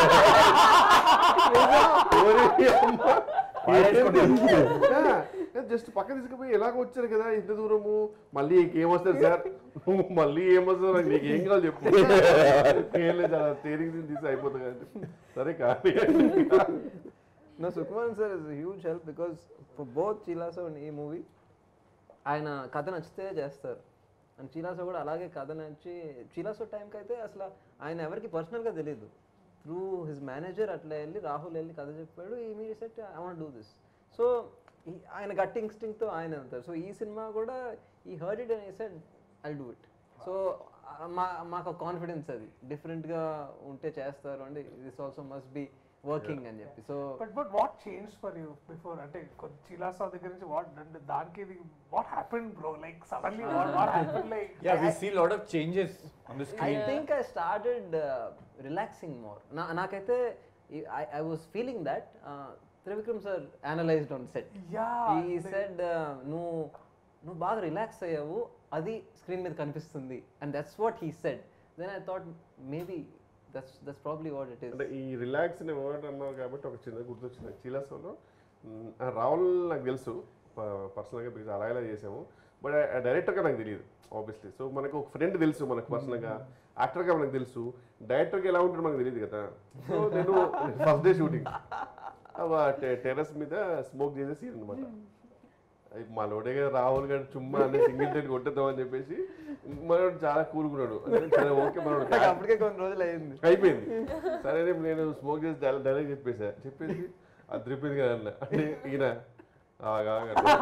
Speaker 3: Just పక్క తీసుకుపోయి ఎలాగ వచ్చారు కదా ఇంత దూరము మళ్ళీ ఏమొస్తారు sir మళ్ళీ ఏమొస్తారు నీకు ఏం కావాలి చెప్పు ఏం లేదు అలా స్టీరింగ్ తీసి అయిపోతుంది కదా సరే కానీ
Speaker 1: No, Sukumaran sir is a huge help because for both Chilaso and ఈ మూవీ ఆయన కథ నచ్చితే చేస్తారు అండ్ చీలాసో కూడా అలాగే కథ నచ్చి చీలాసో టైంకి అయితే అసలు ఆయన ఎవరికి పర్సనల్గా తెలియదు త్రూ హిజ్ మేనేజర్ అట్లా వెళ్ళి రాహుల్ వెళ్ళి కథ చెప్పాడు ఈ మీరు set I want do this so ఆయన గట్టి ఇన్స్టింగ్తో ఆయన వెళ్తారు సో ఈ సినిమా కూడా he heard it and said I do it so మా మాకు కాన్ఫిడెన్స్ అది డిఫరెంట్గా ఉంటే చేస్తారు అంటే this also must be working అని చెప్పి so
Speaker 6: but but what change for you before అంటే చిలాసా దగ్గర నుంచి వాట్ దానికి what happen bro like suddenly what what happen like
Speaker 4: Yeah, we see lot of changes on the
Speaker 1: I
Speaker 4: screen.
Speaker 1: Think I started relaxing more నా నాకైతే I was feeling that Trivikram sir analysed on set
Speaker 6: yeah
Speaker 1: he said నువ్వు నువ్వు బాగా relax అయ్యావు అది screen మీద కనిపిస్తుంది and that's what he said then I thought maybe that's that's probably what it
Speaker 3: అంటే
Speaker 1: ఈస్
Speaker 3: ఈ రిలాక్స్ అనే వర్డ్ అన్నావు కాబట్టి ఒక చిన్న గుర్తొచ్చింది చీలాసోలో మ్, ఆ రాహుల్ నాకు తెలుసు పర్సనల్గా బికాజ్ అలా ఇలా చేసాము బట్ డైరెక్టర్గా నాకు తెలియదు ఆబ్వియస్లీ సో మనకు ఒక ఫ్రెండ్ తెలుసు మనకు పర్సనల్గా యాక్టర్గా మనకు తెలుసు డైరెక్టర్గా ఎలా ఉంటాడో మనకు తెలియదు కదా సో నేను ఫస్ట్ డే షూటింగ్ టెర్రస్ మీద స్మోక్ చేసే సీన్ అనమాట మా లోడే కదా రాహుల్ గారు చుమ్మా అనే సింగిల్ టైట్ కొట్టేద్దాం అని చెప్పేసి మనోడు చాలా కూరుకున్నాడు అంటే సరే ఓకే మనోడు
Speaker 1: అప్పటికే కొన్ని రోజులు అయింది
Speaker 3: అయిపోయింది సరే రేపు నేను స్మోక్ చేసి డైలాగ్ డైలాగ్ చెప్పేసా చెప్పేసి అది తిరిపోయింది కదా అన్న అంటే ఈయన ఆగా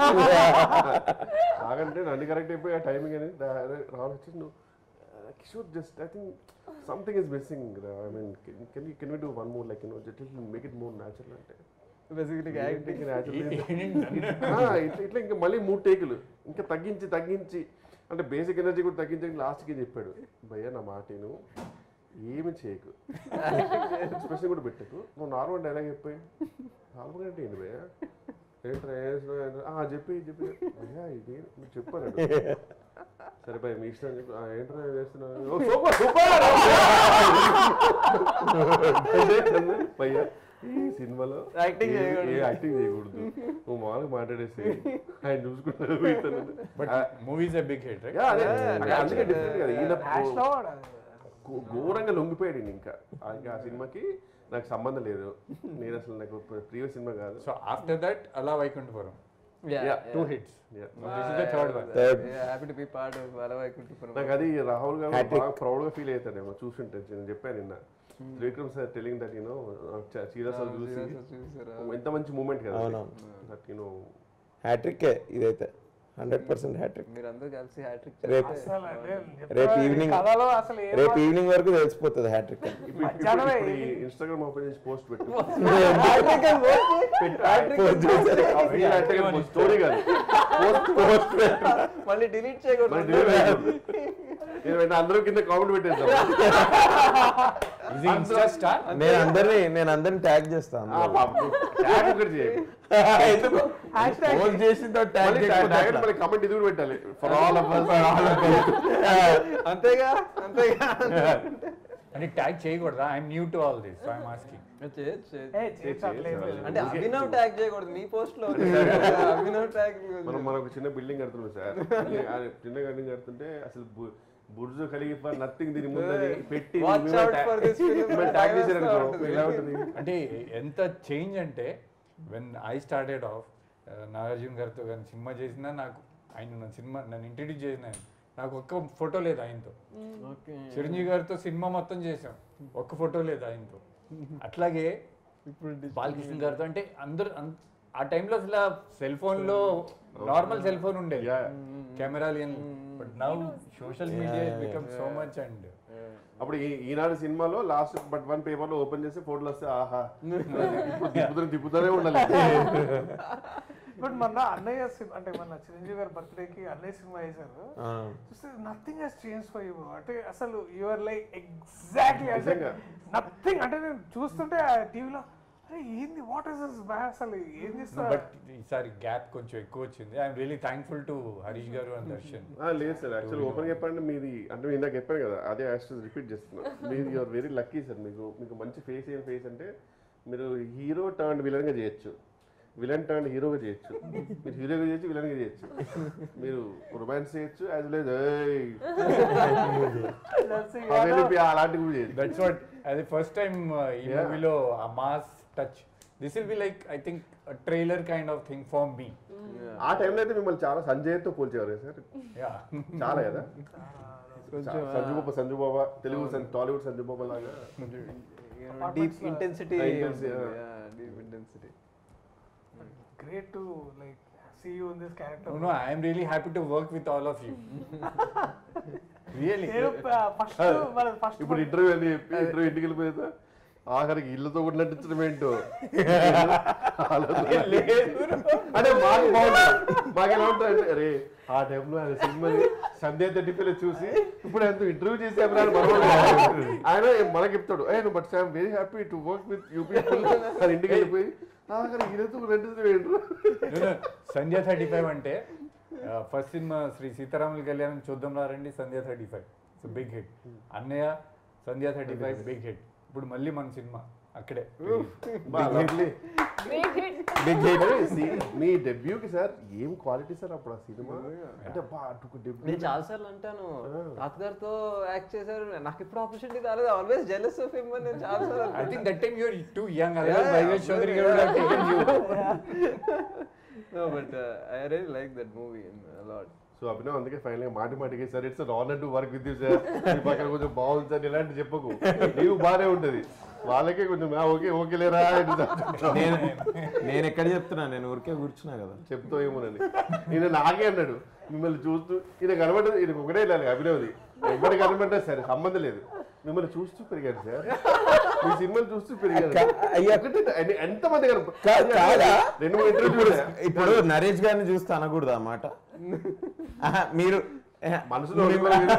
Speaker 3: ఆగంటే నన్ను కరెక్ట్ అయిపోయి ఆ టైమింగ్ అనేది రావాలి వచ్చి నువ్వు Kishore just I think something is missing I mean can you can you do one more like you know just make it more natural అంటే
Speaker 1: బేసికలీ
Speaker 3: ఏంటి natural? ఆ, ఇట్లా ఇట్లా ఇంకా మళ్ళీ మూడు టేకులు ఇంకా తగ్గించి తగ్గించి అంటే బేసిక్ ఎనర్జీ కూడా తగ్గించి లాస్ట్కి చెప్పాడు భయ్యా నా మాటను ఏమి చేయకు ఎక్స్ప్రెషన్ కూడా పెట్టకు నువ్వు నార్మల్ డైలాగ్ చెప్పాయి నార్మల్ అంటే ఏంటి భయ్యా ఏంట్రా ఏం చేస్తున్నావు? ఏంట్రా? ఆ, చెప్పి చెప్పి భయ్యా ఇది నువ్వు చెప్పాను సరే భయ్ మీ ఇష్టం అని చెప్పి "ఆ, ఏంట్రా ఏం చేస్తున్నావు "ఓ, సూపర్ సూపర్ భయ్యా ఈ సినిమాలో
Speaker 1: Acting
Speaker 3: ఏ-
Speaker 1: చేయకూడదు.
Speaker 3: ఏ యాక్టింగ్ చేయకూడదు నువ్వు మామూలుగా మాట్లాడేసి ఆయన చూసుకుంటాడు ఇతను.
Speaker 4: But movie is a big hit, right?
Speaker 3: Yeah, అదే.
Speaker 1: Yeah,
Speaker 3: అంటే అందుకే డిఫరెంట్ కదా ఈయన
Speaker 6: హ్యాష్ లో
Speaker 3: ఘో- ఘోరంగా లొంగిపోయాడు ఈయన ఇంకా ఆ- ఇంకా ఆ సినిమాకి నాకు సంబంధం లేదు నేను అసలు నాకు ప్రీవియస్ సినిమా కాదు
Speaker 4: So after that, Ala Vaikuntapuram.
Speaker 3: Yeah,
Speaker 4: Two hits.
Speaker 3: Yeah.
Speaker 4: Now this is the third one.
Speaker 5: Third.
Speaker 1: Happy to be part of Alavaikunthapuram
Speaker 3: నాకు అది రాహుల్ గారు
Speaker 5: Hat-trick.
Speaker 3: బాగా ప్రౌడ్ గా ఫీల్ అవుతాడేమో చూసుంటే నేను చెప్పాను నిన్న Trivikram sir telling that you know serious చూసి ఎంత మంచి మూమెంట్ కదా
Speaker 5: అవునవును.
Speaker 3: దట్ యూనో
Speaker 5: హ్యాట్రిక్ ఇదైతే హండ్రెడ్ పర్సెంట్ హ్యాట్రిక్
Speaker 1: మీరందరూ కలిసి హ్యాట్రిక్
Speaker 5: రేపు
Speaker 6: అసలు అదే
Speaker 5: రేపు ఈవినింగ్
Speaker 6: కథలో అసలు ఏం
Speaker 5: రేపు ఈవినింగ్ వరకు తెలిసిపోతుంది హ్యాట్రిక్
Speaker 6: మధ్యాహ్నమే
Speaker 3: ఇన్స్టాగ్రామ్ ఓపెన్ చేసి పోస్ట్ పెట్టు స్టోరీ కాదు పోస్ట్ పోస్ట్
Speaker 1: మళ్ళీ డిలీట్ చేయకూడదు
Speaker 3: మరి delete చేయకూడదు. నేను వెంటనే అందరూ కింద కామెంట్ పెట్టేద్దాం
Speaker 4: Is he Insta star?
Speaker 5: నేను అందరినీ నేను అందరిని ట్యాగ్ చేస్తాను
Speaker 3: ఆ, పాపం. Tag ఒకటి చేయండి.
Speaker 5: ఎందుకు పోస్ట్ చేసిన ట్యాగ్
Speaker 3: మళ్ళీ tag- tag అంటే మళ్ళీ comment ఇది కూడా పెట్టాలి ఫర్ ఆల్ ఆఫ్
Speaker 1: అంతేగా అంతేగా
Speaker 4: అంటే ట్యాగ్ చేయకూడదా I'm new to all this so I'm asking
Speaker 1: చేయొచ్చు, చేయొచ్చు.
Speaker 6: ఏ, చేయొచ్చు, అట్లా ఏం లేదు.
Speaker 1: అంటే అభినవ్ ట్యాగ్ చేయకూడదు మీ పోస్ట్ లో అభినవ్ ట్యాగ్
Speaker 3: మనం మనం ఒక చిన్న బిల్డింగ్ కడుతున్నాం సార్ ఆ చిన్న బిల్డింగ్ కడుతుంటే అసలు బు- బుర్జు ఖలీఫా నథింగ్ దీని ముందని పెట్టి
Speaker 1: Watch out for this film.
Speaker 3: Tag చేశారనుకో
Speaker 1: ఉంటుంది.
Speaker 3: ఎలా ఉంటుంది
Speaker 4: అంటే ఎంత చేంజ్ అంటే when I started off Nagarjuna గారితో కానీ సినిమా చేసినా నాకు ఆయన నన్ను సినిమా నన్ను ఇంట్రడ్యూస్ చేసిన ఆయన. నాకు ఒక్క ఫోటో లేదు ఆయనతో
Speaker 1: ఓకే
Speaker 4: చిరంజీవి గారితో సినిమా మొత్తం చేసాం ఒక్క ఫోటో లేదు ఆయనతో అట్లాగే
Speaker 1: ఇప్పుడు
Speaker 4: బాలకృష్ణ గారితో అంటే అందరు అన్- ఆ టైంలో అసలు సెల్ ఫోన్ లో నార్మల్ సెల్ ఫోన్ ఉండేది
Speaker 3: Yeah.
Speaker 4: Camera but now social media become so much and
Speaker 3: అప్పుడు ఈ- ఈనాడు సినిమాలో లాస్ట్ బట్ వన్ పేపర్ లో ఓపెన్ చేస్తే ఫోటోలు వస్తే ఆహా ఇప్పుడు తిప్పుతూనే తిప్పుతూనే ఉండాలి
Speaker 6: బట్ మొన్న అన్నయ్య సినిమా అంటే మన చిరంజీవి గారి బర్త్డేకి అన్నయ్య సినిమా వేశారు చూస్తే nothing he's change for you అంటే అసలు యూఆర్ లైక్ ఎగ్జాక్ట్లీ అంటే
Speaker 3: నిజంగా.
Speaker 6: నథింగ్ అంటే నేను చూస్తుంటే ఆ టీవీలో అరే ఏంది వాట్ ఇస్ దిస్ అసలు ఏం చేస్తా
Speaker 4: బట్ ఈసారి గ్యాప్ కొంచెం ఎక్కువ వచ్చింది I'm really thankful to Harish garu and Darshan
Speaker 3: ఆ, లేదు సార్ యాక్చువల్ ఓపెన్ చెప్పండి మీది అంటే నేను ఇందాక చెప్పాను కదా అదే యాక్చువల్ రిపీట్ చేస్తున్నా మీది యువర్ వెరీ లక్కీ సార్ మీకు మీకు మంచి ఫేస్ ఏం ఫేస్ అంటే మీరు హీరో టర్న్ విలన్ గా చేయొచ్చు విలన్ టర్న్ హీరోగా చేయొచ్చు మీరు హీరోగా చేయొచ్చు విలన్ గా చేయొచ్చు మీరు రొమాన్స్ చేయొచ్చు యాజ్ వెల్ అలాంటివి కూడా చేయొచ్చు
Speaker 4: దట్స్ వాట్ అది ఫస్ట్ టైం ఈ
Speaker 3: Yeah.
Speaker 4: మూవీలో ఆ mass touch this will be like I think trailer kind of thing for me
Speaker 3: ఆ టైంలో అయితే మిమ్మల్ని చాలా సంజయ్తో పోల్చేవారు కదా సార్
Speaker 4: యా
Speaker 3: చాలా కదా సంజు బాబా సంజు బాబా తెలుగు సన్- టాలీవుడ్ సంజు బాబా లాగా
Speaker 1: deep intensity
Speaker 3: Ah, intensity, yeah.
Speaker 1: Deep intensity
Speaker 6: great to like see you in this character
Speaker 4: no I'm really happy to work with all of you really
Speaker 6: నేను ఫస్ట్ మన ఫస్ట్
Speaker 3: ఇప్పుడు interview అని చెప్పి interview ఇంటికి వెళ్ళిపోయేదా ఆఖరికి ఇల్లుతో కూడా నటించడం ఏంటో అంటే మాకు బాగుంటుంది మాకు ఎలా ఉంటుంది అంటే అరే ఆ టైంలో ఆయన సినిమాని సంధ్యా థర్టీపీలో చూసి ఇప్పుడు ఆయన ఇంటర్వ్యూ చేసి ఆయన మనకి చెప్తాడు ఏ నువ్వు but I'm very happy to work with you people అని ఇంటికి వెళ్ళిపోయి ఆఖరి ఈయనతో నటించడం ఏంటో
Speaker 4: సంధ్య థర్టీ ఫైవ్ అంటే ఫస్ట్ సినిమా శ్రీ సీతారాముల కళ్యాణం చూద్దాం రండి Sandhya thirty five it's big hit అన్నయ్య Sandhya thirty five big hit ఇప్పుడు మళ్ళీ మన సినిమా అక్కడే
Speaker 2: Great hit.
Speaker 3: బిగ్ హిట్ మీ డెబ్యూకి సార్ ఏం క్వాలిటీ సార్ అప్పుడు ఆ సినిమా అంటే బా అటు డెబ్యూ
Speaker 1: నేను చాలా సార్లు అంటాను తాతగారితో యాక్ట్ చేశారు నాకు ఇప్పుడు ఆపర్చునిటీ రాలేదు ఆల్వేస్ జెలస్ ఆఫ్ హిమ్ నేను చాలా సార్లు
Speaker 4: I think that time you're too young otherwise YVS Chowdary garu would have taken you.
Speaker 1: No but I really like that movie lot
Speaker 3: so Abhinav అందుకే ఫైనల్ గా మాటి మాటికి sir it's honour to work with you sir మీ పక్కన కొంచెం బాగుంది సార్ ఇలాంటి చెప్పకు నీవు బాగానే ఉంటది వాళ్ళకే కొంచెం "ఆ, ఓకే ఓకే లేరా అని చెప్తావు.
Speaker 5: నేను నేను ఎక్కడ చెప్తున్నా నేను ఊరికే కూర్చున్నా కదా
Speaker 3: చెప్తావు ఏమోనని ఈయన నాకే అన్నాడు మిమ్మల్ని చూస్తూ ఈయన కనబడ్డది ఈయన ఒకటే వెళ్ళాలి అభినవ్ది ఎవరికి కనబడ్డా సరే సంబంధం లేదు మిమ్మల్ని చూస్తూ పెరిగారు సార్ మీ సినిమాలు చూస్తూ పెరిగారు ఒకటే ఎన్ని- ఎంతమంది కనప-
Speaker 5: కా- కాదా?
Speaker 3: రెండు మూడు ఇంటర్వ్యూ
Speaker 5: ఇప్పుడు నరేష్ గారిని చూస్తే అనకూడదు ఆ మాట ఆహా, మీరు ఆహా,
Speaker 3: మనసులో అనుకోలేదు.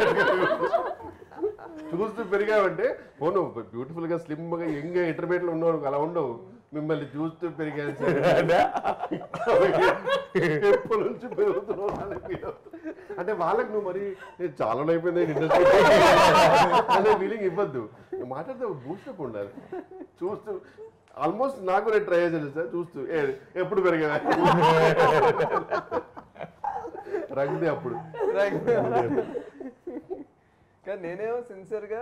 Speaker 3: చూస్తూ పెరిగావంటే పోను బ్యూటిఫుల్ గా స్లిమ్ గా యంగ్ ఇంటర్మీడియట్ లో ఉన్నావు అలా ఉండవు మిమ్మల్ని చూస్తూ పెరిగాను సార్ ఎప్పటి నుంచి పెరుగుతున్నావు అని feel అవుతుంది. అంటే వాళ్ళకి నువ్వు మరి "నేను చాలా రోజులు అయిపోయింది ఇండస్ట్రీ అనే ఫీలింగ్ ఇవ్వద్దు నువ్వు మాట్లాడితే బూస్ట్ అప్ ఉండాలి చూస్తూ ఆల్మోస్ట్ నాకు నేను ట్రై చేశాను సార్ చూస్తూ "ఏ, ఎప్పుడు పెరిగా రంగుదే అప్పుడు
Speaker 1: కానీ నేనేమో సిన్సియర్గా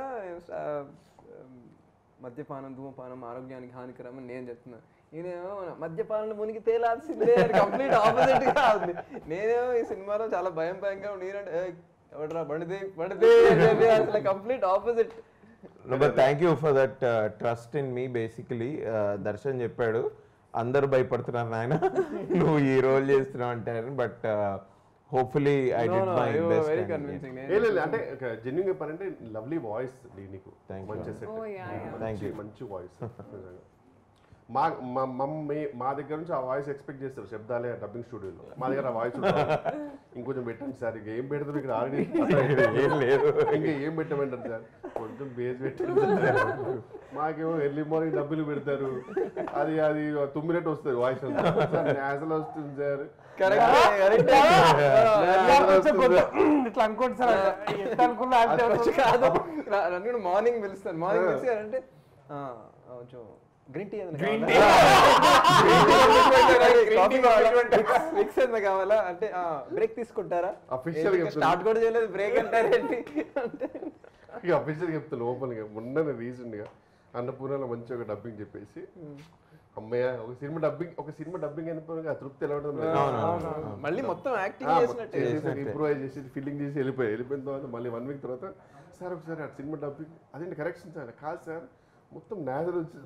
Speaker 1: మద్యపానం ధూమపానం ఆరోగ్యానికి హానికరం అని నేను చెప్తున్నా నేనేమో మద్యపానంలో మునిగి తేలాల్సిందే కంప్లీట్ ఆపోజిట్ గా ఉంది నేనేమో ఈ సినిమాలో చాలా భయం భయంగా నేనంటే "ఏయ్, ఎవడరా బండిది బండిది అని చెప్పి అసలు complete opposite
Speaker 5: but thank you for that trust in me basically Darshan చెప్పాడు అందరు భయపడుతున్నారు నాయన నువ్వు ఈ రోల్ చేస్తున్నావు అంటే but hopefully I did my
Speaker 1: very
Speaker 5: best
Speaker 1: convincing
Speaker 3: ఏ లేదు అంటే జెన్యున్ చెప్పాలంటే లవ్లీ వాయిస్ నీకు
Speaker 5: Thank you.
Speaker 3: మంచి set
Speaker 2: Oh, yeah, yeah.
Speaker 5: Thank you.
Speaker 3: మంచి వాయిస్ మా మా మమ్మీ మా దగ్గర నుంచి ఆ వాయిస్ ఎక్స్పెక్ట్ చేస్తారు శబ్దాలే డబ్బింగ్ స్టూడియోలో మా దగ్గర ఆ వాయిస్ ఇంకొంచెం పెట్టండి సార్ ఇంకా ఏం పెడతారు ఇక్కడ ఆల్రెడీ
Speaker 5: ఏం లేదు
Speaker 3: ఇంకా ఏం పెట్టమంటారు సార్ కొంచెం బేస్ పెట్టండి సార్. మాకేమో ఎర్లీ మార్నింగ్ డబ్బులు పెడతారు అది అది తొమ్మిదినట్టు వస్తుంది వాయిస్ అంతా సార్ నేసలు వస్తుంది సార్
Speaker 1: కరెక్ట్
Speaker 6: ఇట్లా అనుకోండి సార్ ఎంత అనుకున్నా అంతే
Speaker 1: కరెక్ట్ కాదు నన్ను కూడా మార్నింగ్ పిలుస్తాను మార్నింగ్ పిలిచి అంటే "ఆ, కొంచెం green tea green tea mix ఏదైనా కావాలా అంటే బ్రేక్ తీసుకుంటారా
Speaker 3: Official గా చెప్తున్నా.
Speaker 1: స్టార్ట్ కూడా చేయలేదు బ్రేక్ అంటారేంటి అంటే
Speaker 3: ఇక అఫీషియల్ చెప్తాను ఓపెన్గా మొన్న రీసెంట్గా అన్నపూర్ణలో మంచి ఒక డబ్బింగ్ చెప్పేసి అమ్మయ్య ఒక సినిమా డబ్బింగ్ ఒక సినిమా డబ్బింగ్ అయినప్పుడు ఆ తృప్తి ఎలా ఉంటుంది
Speaker 1: మళ్ళీ మొత్తం యాక్టింగ్ చేసినట్టే
Speaker 3: ఇంప్రూవ్ చేసి ఫిల్లింగ్ చేసి వెళ్ళిపోయి వెళ్ళిపోయిన తర్వాత మళ్ళీ వన్ వీక్ తర్వాత సార్ ఒకసారి ఆ సినిమా డబ్బింగ్ అదేంటి కరెక్షన్ సార్ కాదు సార్ మొత్తం నేజల్ వచ్చింది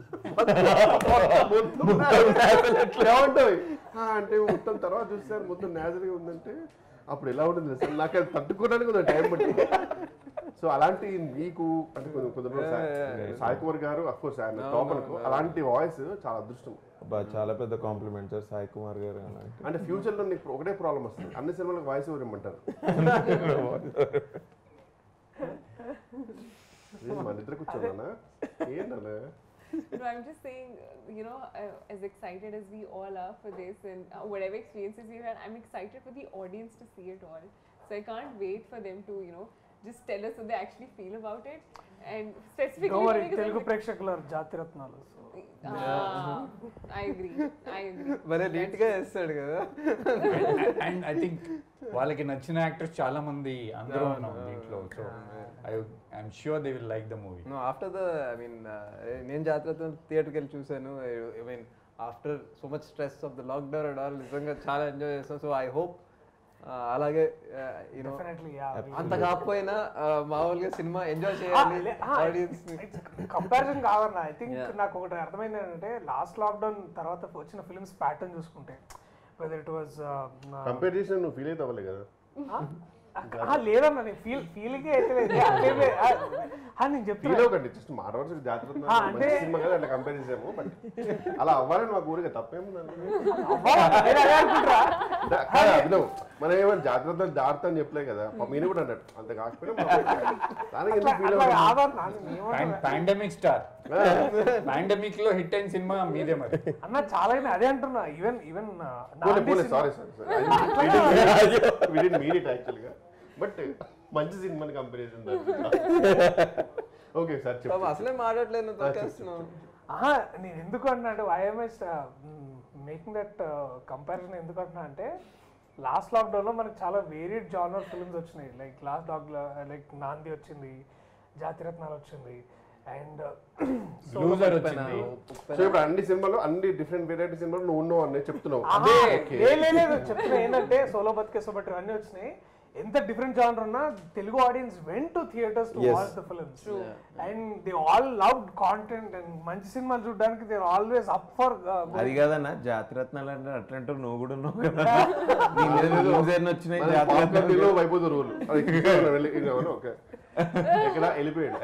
Speaker 3: ఎట్లా ఉంటుంది "ఆ, అంటే మొత్తం తర్వాత చూస్తారు మొత్తం నేజల్గా ఉందంటే అప్పుడు ఎలా ఉంటుంది సార్ నాకు అది తట్టుకోవడానికి కొంచెం టైం పట్టింది సో అలాంటి మీకు అంటే కొంచెం కొందరు సాయి- సాయి కుమార్ గారు అఫ్ కోర్స్ ఆయన టాప్ అనుకో అలాంటి వాయిస్ చాలా అదృష్టం
Speaker 5: అబ్బా, చాలా పెద్ద కాంప్లిమెంట్ సార్ సాయి కుమార్ గారు అని అంటే.
Speaker 3: అంటే ఫ్యూచర్ లో నీకు ఒకటే ప్రాబ్లం వస్తుంది అన్ని సినిమాలకు వాయిస్ ఓవర్ ఇమ్మంటారు ఏ, మన ఇద్దరు కూర్చోనా ఏంటన్నా
Speaker 2: No, I'm just saying, uh, you know, uh, as excited as we all are for this and uh, whatever experiences we've had, I'm excited for the audience to see it all. So I can't wait for them to, you know, just tell us what they actually feel about it. And specifically,
Speaker 6: Don't worry,
Speaker 2: because I'm
Speaker 6: Telugu
Speaker 2: like-
Speaker 6: ప్రేక్షకుల Jathiratnalu so
Speaker 2: Ah, I agree. I agree.
Speaker 1: భలే నీట్ గా వేస్తాడు కదా
Speaker 4: and I think వాళ్ళకి నచ్చిన actors చాలా మంది అందరూ ఉన్నాం దీంట్లో so I I'm sure they will like the movie
Speaker 1: no after the I mean నేను జాతరతో థియేటర్కి వెళ్ళి చూశాను I mean after so much stress of the lockdown and all నిజంగా చాలా ఎంజాయ్ చేస్తాం సో ఐ హోప్ అలాగే యూనో
Speaker 6: డెఫినెట్లీ
Speaker 1: అంత కాకపోయినా uh, మామూలుగా సినిమా ఎంజాయ్ చేయాలి ఆడియన్స్
Speaker 6: కంపారిజన్ కాదన్న ఐ థింక్
Speaker 1: Yeah.
Speaker 6: నాకు ఒకటి అర్థమైంది ఏంటంటే లాస్ట్ లాక్డౌన్ తర్వాత వచ్చిన ఫిల్మ్స్ ప్యాటర్న్ చూసుకుంటే వెదర్ ఇట్ వాజ్
Speaker 3: కంపేర్ చేసిన నువ్వు ఫీల్ అయితే అవ్వలే కదా
Speaker 6: లేదన్న నేను ఫీల్ ఫీలింగ్ అయితే లేదు అట్లేం లేదు. ఆ, ఆ, నేను
Speaker 3: ఫీల్
Speaker 6: చెప్తున్నా
Speaker 3: అవ్వకండి జస్ట్ మాట్లాడాల్సి జాతర
Speaker 6: ఆ, అంటే-
Speaker 3: మంచి సినిమా కదా అట్లా కంపేర్ చేసాము బట్ అలా అవ్వాలని మాకు ఊరికే తప్పేముంది
Speaker 6: అవ్వాలా? నేను అదే అనుకుంటున్నా.
Speaker 3: అభినవ్ మనం ఏమైనా జాగ్రత్త జాగ్రత్త అని చెప్పలే కదా మీరు కూడా అన్నట్టు అంత కాకపోయినా మాకు దానికి
Speaker 6: అట్లా
Speaker 3: ఎందుకు ఫీల్
Speaker 6: అట్లా
Speaker 3: అవ్వాలి
Speaker 6: కాదన్న, నేను ఏమంటున్నా?
Speaker 4: పాండమిక్ స్టార్ పాండమిక్ లో హిట్ అయిన సినిమా మీదే మరి
Speaker 6: అన్న చాలా అయినా అదే అంటున్నా ఈవెన్ ఈవెన్
Speaker 3: పోలే పోలే sorry sorry sorry mean it యాక్చువల్గా బట్ మంచి సినిమాని కంపారిజన్ ఓకే సార్ చెప్పు
Speaker 1: అసలే మాట్లాడలేదు తొక్కేస్తున్నావు
Speaker 6: ఆహా నేను ఎందుకు అంటున్నా అంటే ఐఎంఎస్ మేకింగ్ దట్ కంపారిజన్ ఎందుకు అంటున్నా అంటే లాస్ట్ లాక్డౌన్లో మనకి చాలా వేరియడ్ జానర్ ఫిల్మ్స్ వచ్చినాయి like last lock like Naandhi వచ్చింది జాతిరత్నాలు వచ్చింది అండ్
Speaker 4: లూజర్ వచ్చింది
Speaker 3: సో ఇప్పుడు అన్ని సినిమాలు అన్ని డిఫరెంట్ వెరైటీ సినిమాలు నువ్వు ఉన్నావు అని చెప్తున్నావు Okay.
Speaker 6: లేదు చెప్తున్నా ఏంటంటే సోలో బతికే సోబట్టి అన్నీ వచ్చినాయి ఎంత డిఫరెంట్ జానర్ ఉన్నా Telugu audience went to theatres to watch the films and they all loved content and మంచి సినిమాలు చూడడానికి దే ఆల్వేస్ అప్ ఫర్
Speaker 5: అది కాదన్న జాతిరత్నాలు అంటే అట్లాంటి నువ్వు కూడా ఉన్నావు కదా నీ మీద views ఎన్ని వచ్చినాయి
Speaker 3: మనది
Speaker 5: జాతిరత్నాలు
Speaker 3: పాపులర్ లో అయిపోతుంది రూల్ ఓకే ఎక్కడ వెళ్ళిపోయాడు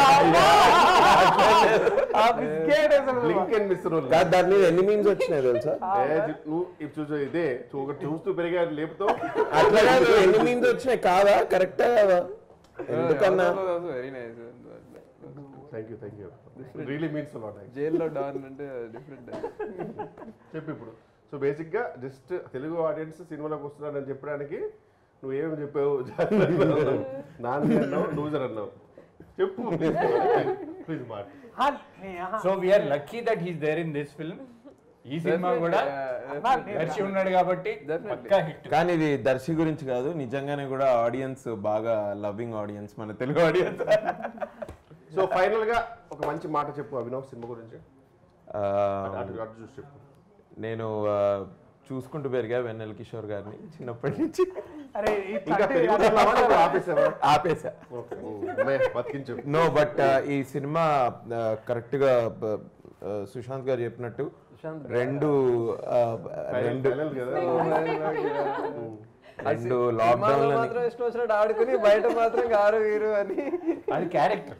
Speaker 3: లింక్ అండ్ మిస్ రూల్
Speaker 7: కాదు దాని మీద ఎన్ని మీమ్స్ వచ్చినాయి తెలుసా
Speaker 3: నువ్వు ఇప్పుడు చూసూ ఇదే చూ- ఒకటి చూస్తూ పెరిగాడు లేపుతావు
Speaker 7: అట్లా కాదు ఎన్ని మీమ్స్ వచ్చినాయి కాదా కరెక్టా కాదా ఎందుకన్నా
Speaker 1: very nice
Speaker 3: thank you thank you really means lot
Speaker 1: జైల్లో డాన్ అంటే డిఫరెంట్
Speaker 3: చెప్పు ఇప్పుడు సో బేసిక్ గా జస్ట్ తెలుగు ఆడియన్స్ సినిమాలోకి వస్తున్నారని చెప్పడానికి నువ్వు ఏమేమి చెప్పావు నాన్న అన్నావు లూజర్ అన్నావు చెప్పు ప్లీజ్ మాట
Speaker 4: so we're lucky that he's there in this film ఈ సినిమా కూడా దర్శి ఉన్నాడు కాబట్టి
Speaker 1: Definitely.
Speaker 4: పక్కా హిట్
Speaker 5: కానీ ఇది దర్శి గురించి కాదు నిజంగానే కూడా ఆడియన్స్ బాగా లవింగ్ ఆడియన్స్ మన తెలుగు ఆడియన్స్
Speaker 3: సో ఫైనల్ గా ఒక మంచి మాట చెప్పు అభినవ్ సినిమా గురించి అటు అటు చూసి చెప్పు
Speaker 5: నేను ఆ, చూసుకుంటూ పెరిగా వెన్నెల కిషోర్ గారిని చిన్నప్పటి నుంచి
Speaker 6: అరే
Speaker 3: ఇంకా పెరుగుతున్నావా లేకపోతే ఆపేసావా
Speaker 5: ఆపేసా
Speaker 3: ఓకే మే బతికించు
Speaker 5: నో బట్ ఈ సినిమా కరెక్ట్ గా ఆ, ఆ, సుశాంత్ గారు చెప్పినట్టు రెండు ఆ, రెండు
Speaker 3: ఫైనల్ కదా
Speaker 5: రెండు లాక్డౌన్
Speaker 1: మాత్రం ఇష్టం వచ్చినట్టు ఆడుకుని బయట మాత్రం గారు వీరు అని
Speaker 4: అది character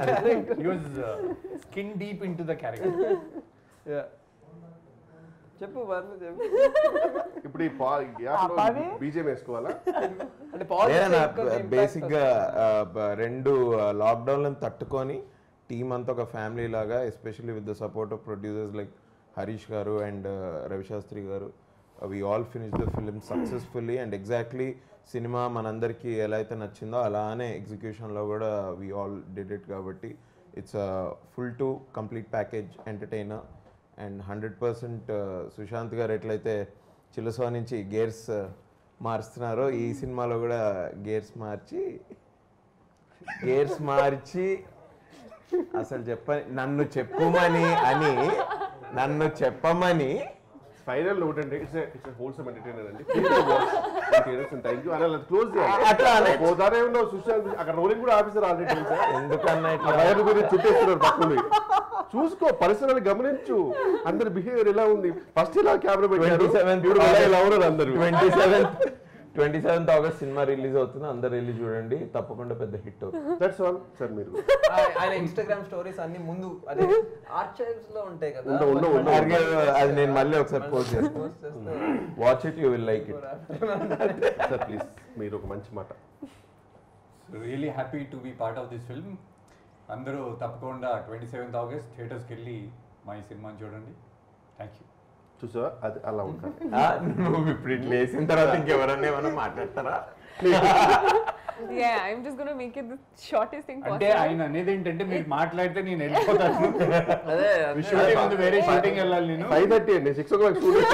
Speaker 4: skin deep into the character
Speaker 1: Yeah. చెప్పు పర్లేదు చెప్పు
Speaker 3: ఇప్పుడు ఈ పా గ్యాప్ లో బీజేం వేసుకోవాలా
Speaker 1: అంటే పాజిటివ్
Speaker 5: బేసిక్ గా ఆ, బ- రెండు లాక్డౌన్ తట్టుకొని టీమ్ అంతా ఒక ఫ్యామిలీ లాగా especially with the support of producers like Harish garu and Ravishastri garu we all finish the film successfully and exactly సినిమా మనందరికీ ఎలా అయితే నచ్చిందో అలానే ఎగ్జిక్యూషన్లో కూడా వి ఆల్ డిడ్ ఇట్ కాబట్టి it's full to complete package entertainer and hundred percent Sushanth garu ఎట్లయితే చిలసో నుంచి గేర్స్ మారుస్తున్నారో ఈ సినిమాలో కూడా గేర్స్ మార్చి గేర్స్ మార్చి అసలు చెప్ప నన్ను చెప్పుమని అని నన్ను చెప్పమని
Speaker 3: ఫైనల్ ఒకటంటే ఇట్స్ ఇట్స్ హోల్సమ్ ఎంటర్టైనర్ అండి థ్యాంక్ యూ అలా క్లోజ్
Speaker 5: అట్లా అనే.
Speaker 3: పోతానే ఉన్నావు సుశాంత్ అక్కడ రోలింగ్ కూడా ఆఫీసర్ ఆల్రెడీ తెలుసా
Speaker 5: ఎందుకన్నా
Speaker 3: ఆ
Speaker 5: ఇట్లా
Speaker 3: వైర్ గురించి చుట్టేస్తున్నారు పక్కన చూసుకో పరిసరాలు గమనించు అందరి బిహేవియర్ ఎలా ఉంది ఫస్ట్ ఇలా కెమెరా పెట్టారు
Speaker 5: 27th
Speaker 3: ఇప్పుడు మళ్ళీ ఇలా ఉన్నారు అందరూ
Speaker 5: twenty seventh twenty seventh August సినిమా రిలీజ్ అవుతుంది అందరు వెళ్ళి చూడండి తప్పకుండా పెద్ద హిట్ అవుతుంది
Speaker 3: దట్స్ ఆల్ సార్ మీరు
Speaker 1: ఆయన ఇన్స్టాగ్రామ్ స్టోరీస్ అన్ని ముందు అదే ఆర్చైవ్స్ లో ఉంటాయి కదా
Speaker 3: ఉండవు, ఉండవు, ఉండవు.
Speaker 5: అలాగే అది నేను మళ్ళీ ఒకసారి పోస్ట్ చేస్తాను
Speaker 1: Post చేస్తే
Speaker 5: watch it you will like it
Speaker 3: sir please మీరు ఒక మంచి మాట
Speaker 4: really happy to be part of this film అందరూ తప్పకుండా ట్వంటీ సెవెంత్ ఆగస్ట్ థియేటర్స్కి వెళ్ళి మా ఈ సినిమాని చూడండి థ్యాంక్ యూ
Speaker 3: చూసావా అది అలా ఉంటుంది
Speaker 5: నువ్వు ఇప్పుడు ఇట్లా వేసిన తర్వాత ఇంకెవరన్నా ఏమన్నా మాట్లాడతారా
Speaker 2: Yeah, I'm just gonna make it the shortest thing
Speaker 4: అంటే
Speaker 2: possible.
Speaker 4: ఆయన అనేది ఏంటంటే మీరు మాట్లాడితే నేను వెళ్ళిపోతాను
Speaker 1: అదే
Speaker 4: షూటింగ్ ఉంది వేరే షూటింగ్ వెళ్ళాలి నేను
Speaker 3: ఫైవ్ థర్టీ అండి సిక్స్ ఓ క్లాక్ షూట్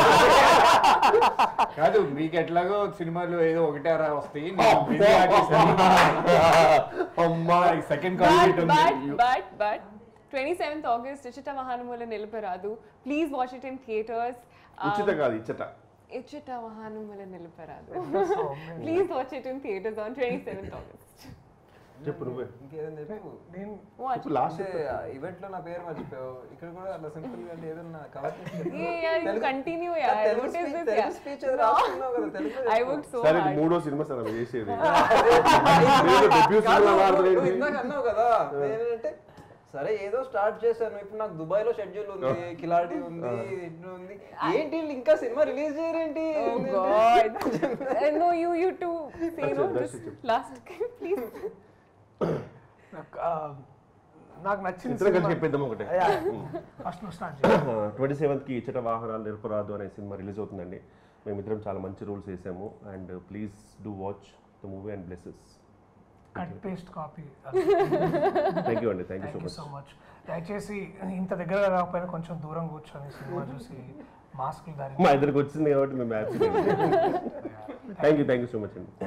Speaker 4: కాదు మీకు ఎట్లాగో సినిమాలు ఏదో ఒకటే అరా వస్తాయి నేను busy artist అని.
Speaker 3: అమ్మా
Speaker 4: second call
Speaker 2: But, but, but, but, 27th August, Ichita Mahanamula Niliparadu. Please watch it in theaters. Um,
Speaker 3: ఉచిత కాదు ఇచ్చట
Speaker 2: Ichita Mahanamula Niliparadu. Please watch it in theaters on 27th August.
Speaker 3: చెప్పు నువ్వే
Speaker 1: ఇంకేదో చెప్పు
Speaker 6: నేను
Speaker 2: Watch.
Speaker 3: చెప్పు లాస్ట్
Speaker 1: అంటే ఈవెంట్ లో నా పేరు మర్చిపోయావు ఇక్కడ కూడా అట్లా సింపుల్ గా అంటే ఏదన్నా cover
Speaker 2: Yeah, yeah, you continue, yeah.
Speaker 1: Telugu
Speaker 2: What is
Speaker 1: speech-
Speaker 2: this?
Speaker 1: Telugu
Speaker 2: Yeah.
Speaker 1: speech అది రాసుకున్నావు కదా, తెలుగులో
Speaker 2: I
Speaker 1: చెప్పు.
Speaker 2: worked so
Speaker 3: సరే ఇది
Speaker 2: hard.
Speaker 3: మూడో సినిమా సార్ ఆమె చేసేది
Speaker 1: కాదు,
Speaker 3: debut cinema
Speaker 1: నువ్వు-
Speaker 3: మాత్రమే
Speaker 1: నువ్వు
Speaker 3: ఏంటి?
Speaker 1: ఇందాక అన్నావు కదా ఏంటంటే సరే ఏదో స్టార్ట్ చేశాను ఇప్పుడు నాకు దుబాయ్ లో షెడ్యూల్ ఉంది కిలాడి ఉంది ఇట్లా ఉంది ఏంటి వీళ్ళు ఇంకా సినిమా రిలీజ్ చేయరేంటి
Speaker 2: Oh God. Uh, no, you, you too. Say no,
Speaker 3: that's
Speaker 2: just
Speaker 3: it.
Speaker 2: last, please.
Speaker 6: నాకు, ఆ, నాకు నచ్చిన
Speaker 3: ఇద్దరు కలిసి చెప్పేద్దాం ఒకటే
Speaker 6: ఫస్ట్ నువ్వు స్టార్ట్
Speaker 3: ట్వంటీ సెవెంత్కి ఇచ్చట వాహనాలు నిరపరాదు అనే సినిమా రిలీజ్ అవుతుందండి మేమిద్దరం చాలా మంచి రూల్స్ వేసాము and please do watch the movie and blesses
Speaker 6: cut paste copy
Speaker 3: thank you అండి thank you
Speaker 6: thank you
Speaker 3: so
Speaker 6: so
Speaker 3: much
Speaker 6: much దయచేసి ఇంత దగ్గర రాకపోయినా కొంచెం దూరం కూర్చొని సినిమా చూసి మాస్కులు ధరించి
Speaker 3: మా ఇద్దరికి వచ్చింది కాబట్టి మేము happy thank you thank you so much అండి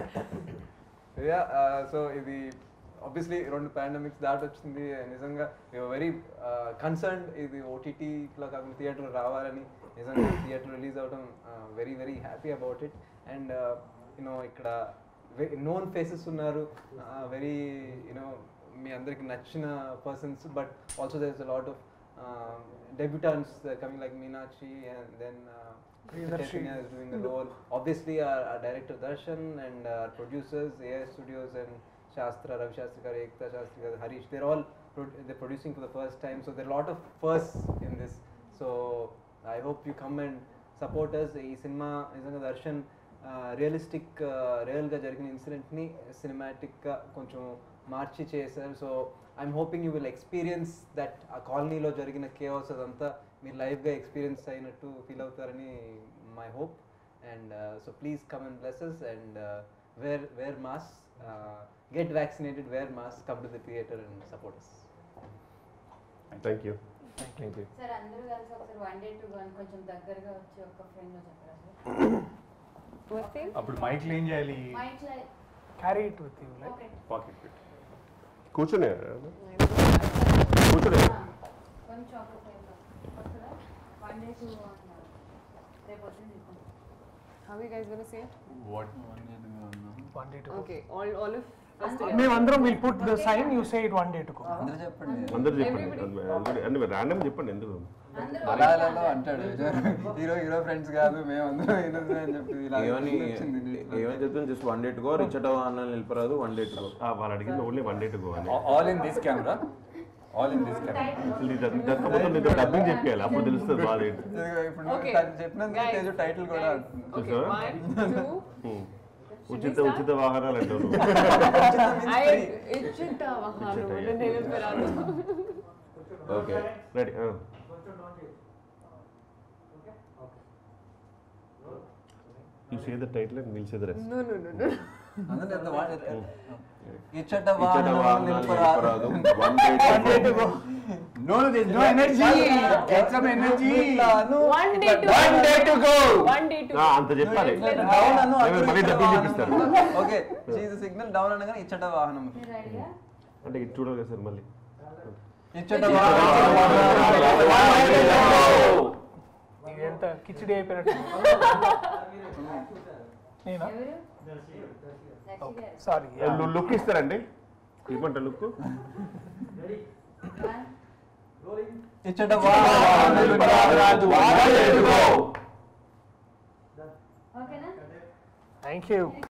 Speaker 1: యా సో ఇది ఆబ్వియస్లీ రెండు పాండమిక్స్ దాటి వచ్చింది నిజంగా వెరీ కన్సర్న్ ఇది ఓటీటీలో కాకుండా థియేటర్ రావాలని నిజంగా థియేటర్ రిలీజ్ అవడం very very happy about it and you know ఇక్కడ నోన్ ఫేసెస్ ఉన్నారు వెరీ యూనో మీ అందరికి నచ్చిన persons but also there is a lot of debutantes coming like Meenakshi and then Chaitanya is doing the role. Obviously, our, our director Darshan and our producers, AI Studios and Shastra, Ravi Shastri Garu, Ekta Shastri Garu, Harish, they're all pro- they're producing for the first time. So there are a lot of firsts in this. So I hope you come and support us. ఈ cinema నిజంగా Darshan realistic రియల్గా జరిగిన ఇన్సిడెంట్ని సినిమాటిక్గా కొంచెం మార్చి చేశారు so I'm hoping you will experience that ఆ కాలనీలో జరిగిన కేవస్ అదంతా మీరు లైవ్గా ఎక్స్పీరియన్స్ అయినట్టు ఫీల్ అవుతారని my hope and so please come and blesses and wear wear mask get vaccinated wear mask come to the theatre and supporters
Speaker 3: thank you thank you
Speaker 8: sir అందరూ కలిసి ఒకసారి వన్ డే టూ వన్ కొంచెం దగ్గరగా వచ్చి ఒక friend చెప్పరా sir
Speaker 2: What thing?
Speaker 4: అప్పుడు mic ఏం చేయాలి
Speaker 8: మా ఇంట్లో
Speaker 6: carry it with you like
Speaker 8: okay
Speaker 4: pocket పెట్టి
Speaker 3: కూర్చునే కూర్చునే
Speaker 8: కొంచెం ఒక ఫ్రెండ్ వస్తుందా వన్ డే టూ అన్నారు రేపు వచ్చింది
Speaker 2: How are you guys gonna say it?
Speaker 4: What
Speaker 6: one day to
Speaker 2: Okay, all, all of us together.
Speaker 6: మేమందరం will put the sign you say it one day to
Speaker 1: అందరూ చెప్పండి
Speaker 3: అందరు చెప్పండి అందరూ అంటే ర్యాండమ్ చెప్పండి ఎందుకు
Speaker 8: అందరూ
Speaker 1: మలయాళంలో అంటాడు హీరో హీరో ఫ్రెండ్స్ కాదు మేము అందరం హీరోస్ అని చెప్పి ఇలా
Speaker 5: ఏమని
Speaker 1: వచ్చింది
Speaker 5: ఏమని చెప్తాను just one day to go రిచట అన్న నిలిపరాదు వన్ డే టు గో
Speaker 3: ఆ, వాళ్ళు అడిగింది only one day to go అని
Speaker 4: all in this camera all in this camera
Speaker 3: అసలు ఇది ఇదంతా మొత్తం నీతో డబ్బింగ్ చెప్పేయాలి అప్పుడు తెలుస్తుంది బాధ ఏంటి
Speaker 1: ఇదిగో ఇప్పుడు నువ్వు
Speaker 2: Okay.
Speaker 1: తను చెప్పినందుకు
Speaker 2: Guys,
Speaker 1: తేజు టైటిల్ కూడా
Speaker 2: guys.
Speaker 1: అంటుంది.
Speaker 2: Okay,
Speaker 3: చూసావా?
Speaker 2: one, two.
Speaker 3: ఉమ్.
Speaker 2: Should
Speaker 3: ఉచిత
Speaker 2: we start?
Speaker 3: ఉచిత వాహనాలు అంటారు
Speaker 2: I ఇచ్చిట వాహనములు నిలిపెరాదు.
Speaker 5: Okay
Speaker 3: ready you say the title and will say the rest
Speaker 2: No, no, no, no.
Speaker 1: అందరూ ఎంత వాడు ఇచ్చట
Speaker 5: ఇచ్చట
Speaker 1: వాహనం
Speaker 5: వాహనాలు
Speaker 1: నిలుపరాదు.
Speaker 5: నిలిపరాదు one day to go
Speaker 4: no this no energy get some energy
Speaker 1: ఇట్లాను,
Speaker 2: One day to
Speaker 4: One day to go.
Speaker 2: One day to
Speaker 3: ఆ,
Speaker 2: go.
Speaker 3: అంత చెప్పాలి
Speaker 1: ఇట్లా డౌన్ అను,
Speaker 3: లేకపోతే
Speaker 1: అటు
Speaker 3: మళ్ళీ
Speaker 1: ఇచ్చట
Speaker 3: డబ్బులు
Speaker 1: వాహనం.
Speaker 3: చూపిస్తారు
Speaker 1: ఓకే చీజ్ సిగ్నల్ డౌన్ అనగానే ఇచ్చట వాహనం
Speaker 8: మీరు రెడీగా
Speaker 3: అంటే ఇది చూడాలి కదా సార్ మళ్ళీ
Speaker 1: ఇచ్చట
Speaker 6: ఇది ఎంత కిచిడి అయిపోయినట్టు నేనా
Speaker 8: ఎవరు లక్ష్మి గారు
Speaker 6: సారీ
Speaker 3: లుక్ ఇస్తారండి ఇవ్వమంట లుక్
Speaker 8: One,
Speaker 1: ఇచ్చట వాహనం
Speaker 8: ఓకేనా
Speaker 6: థ్యాంక్ యూ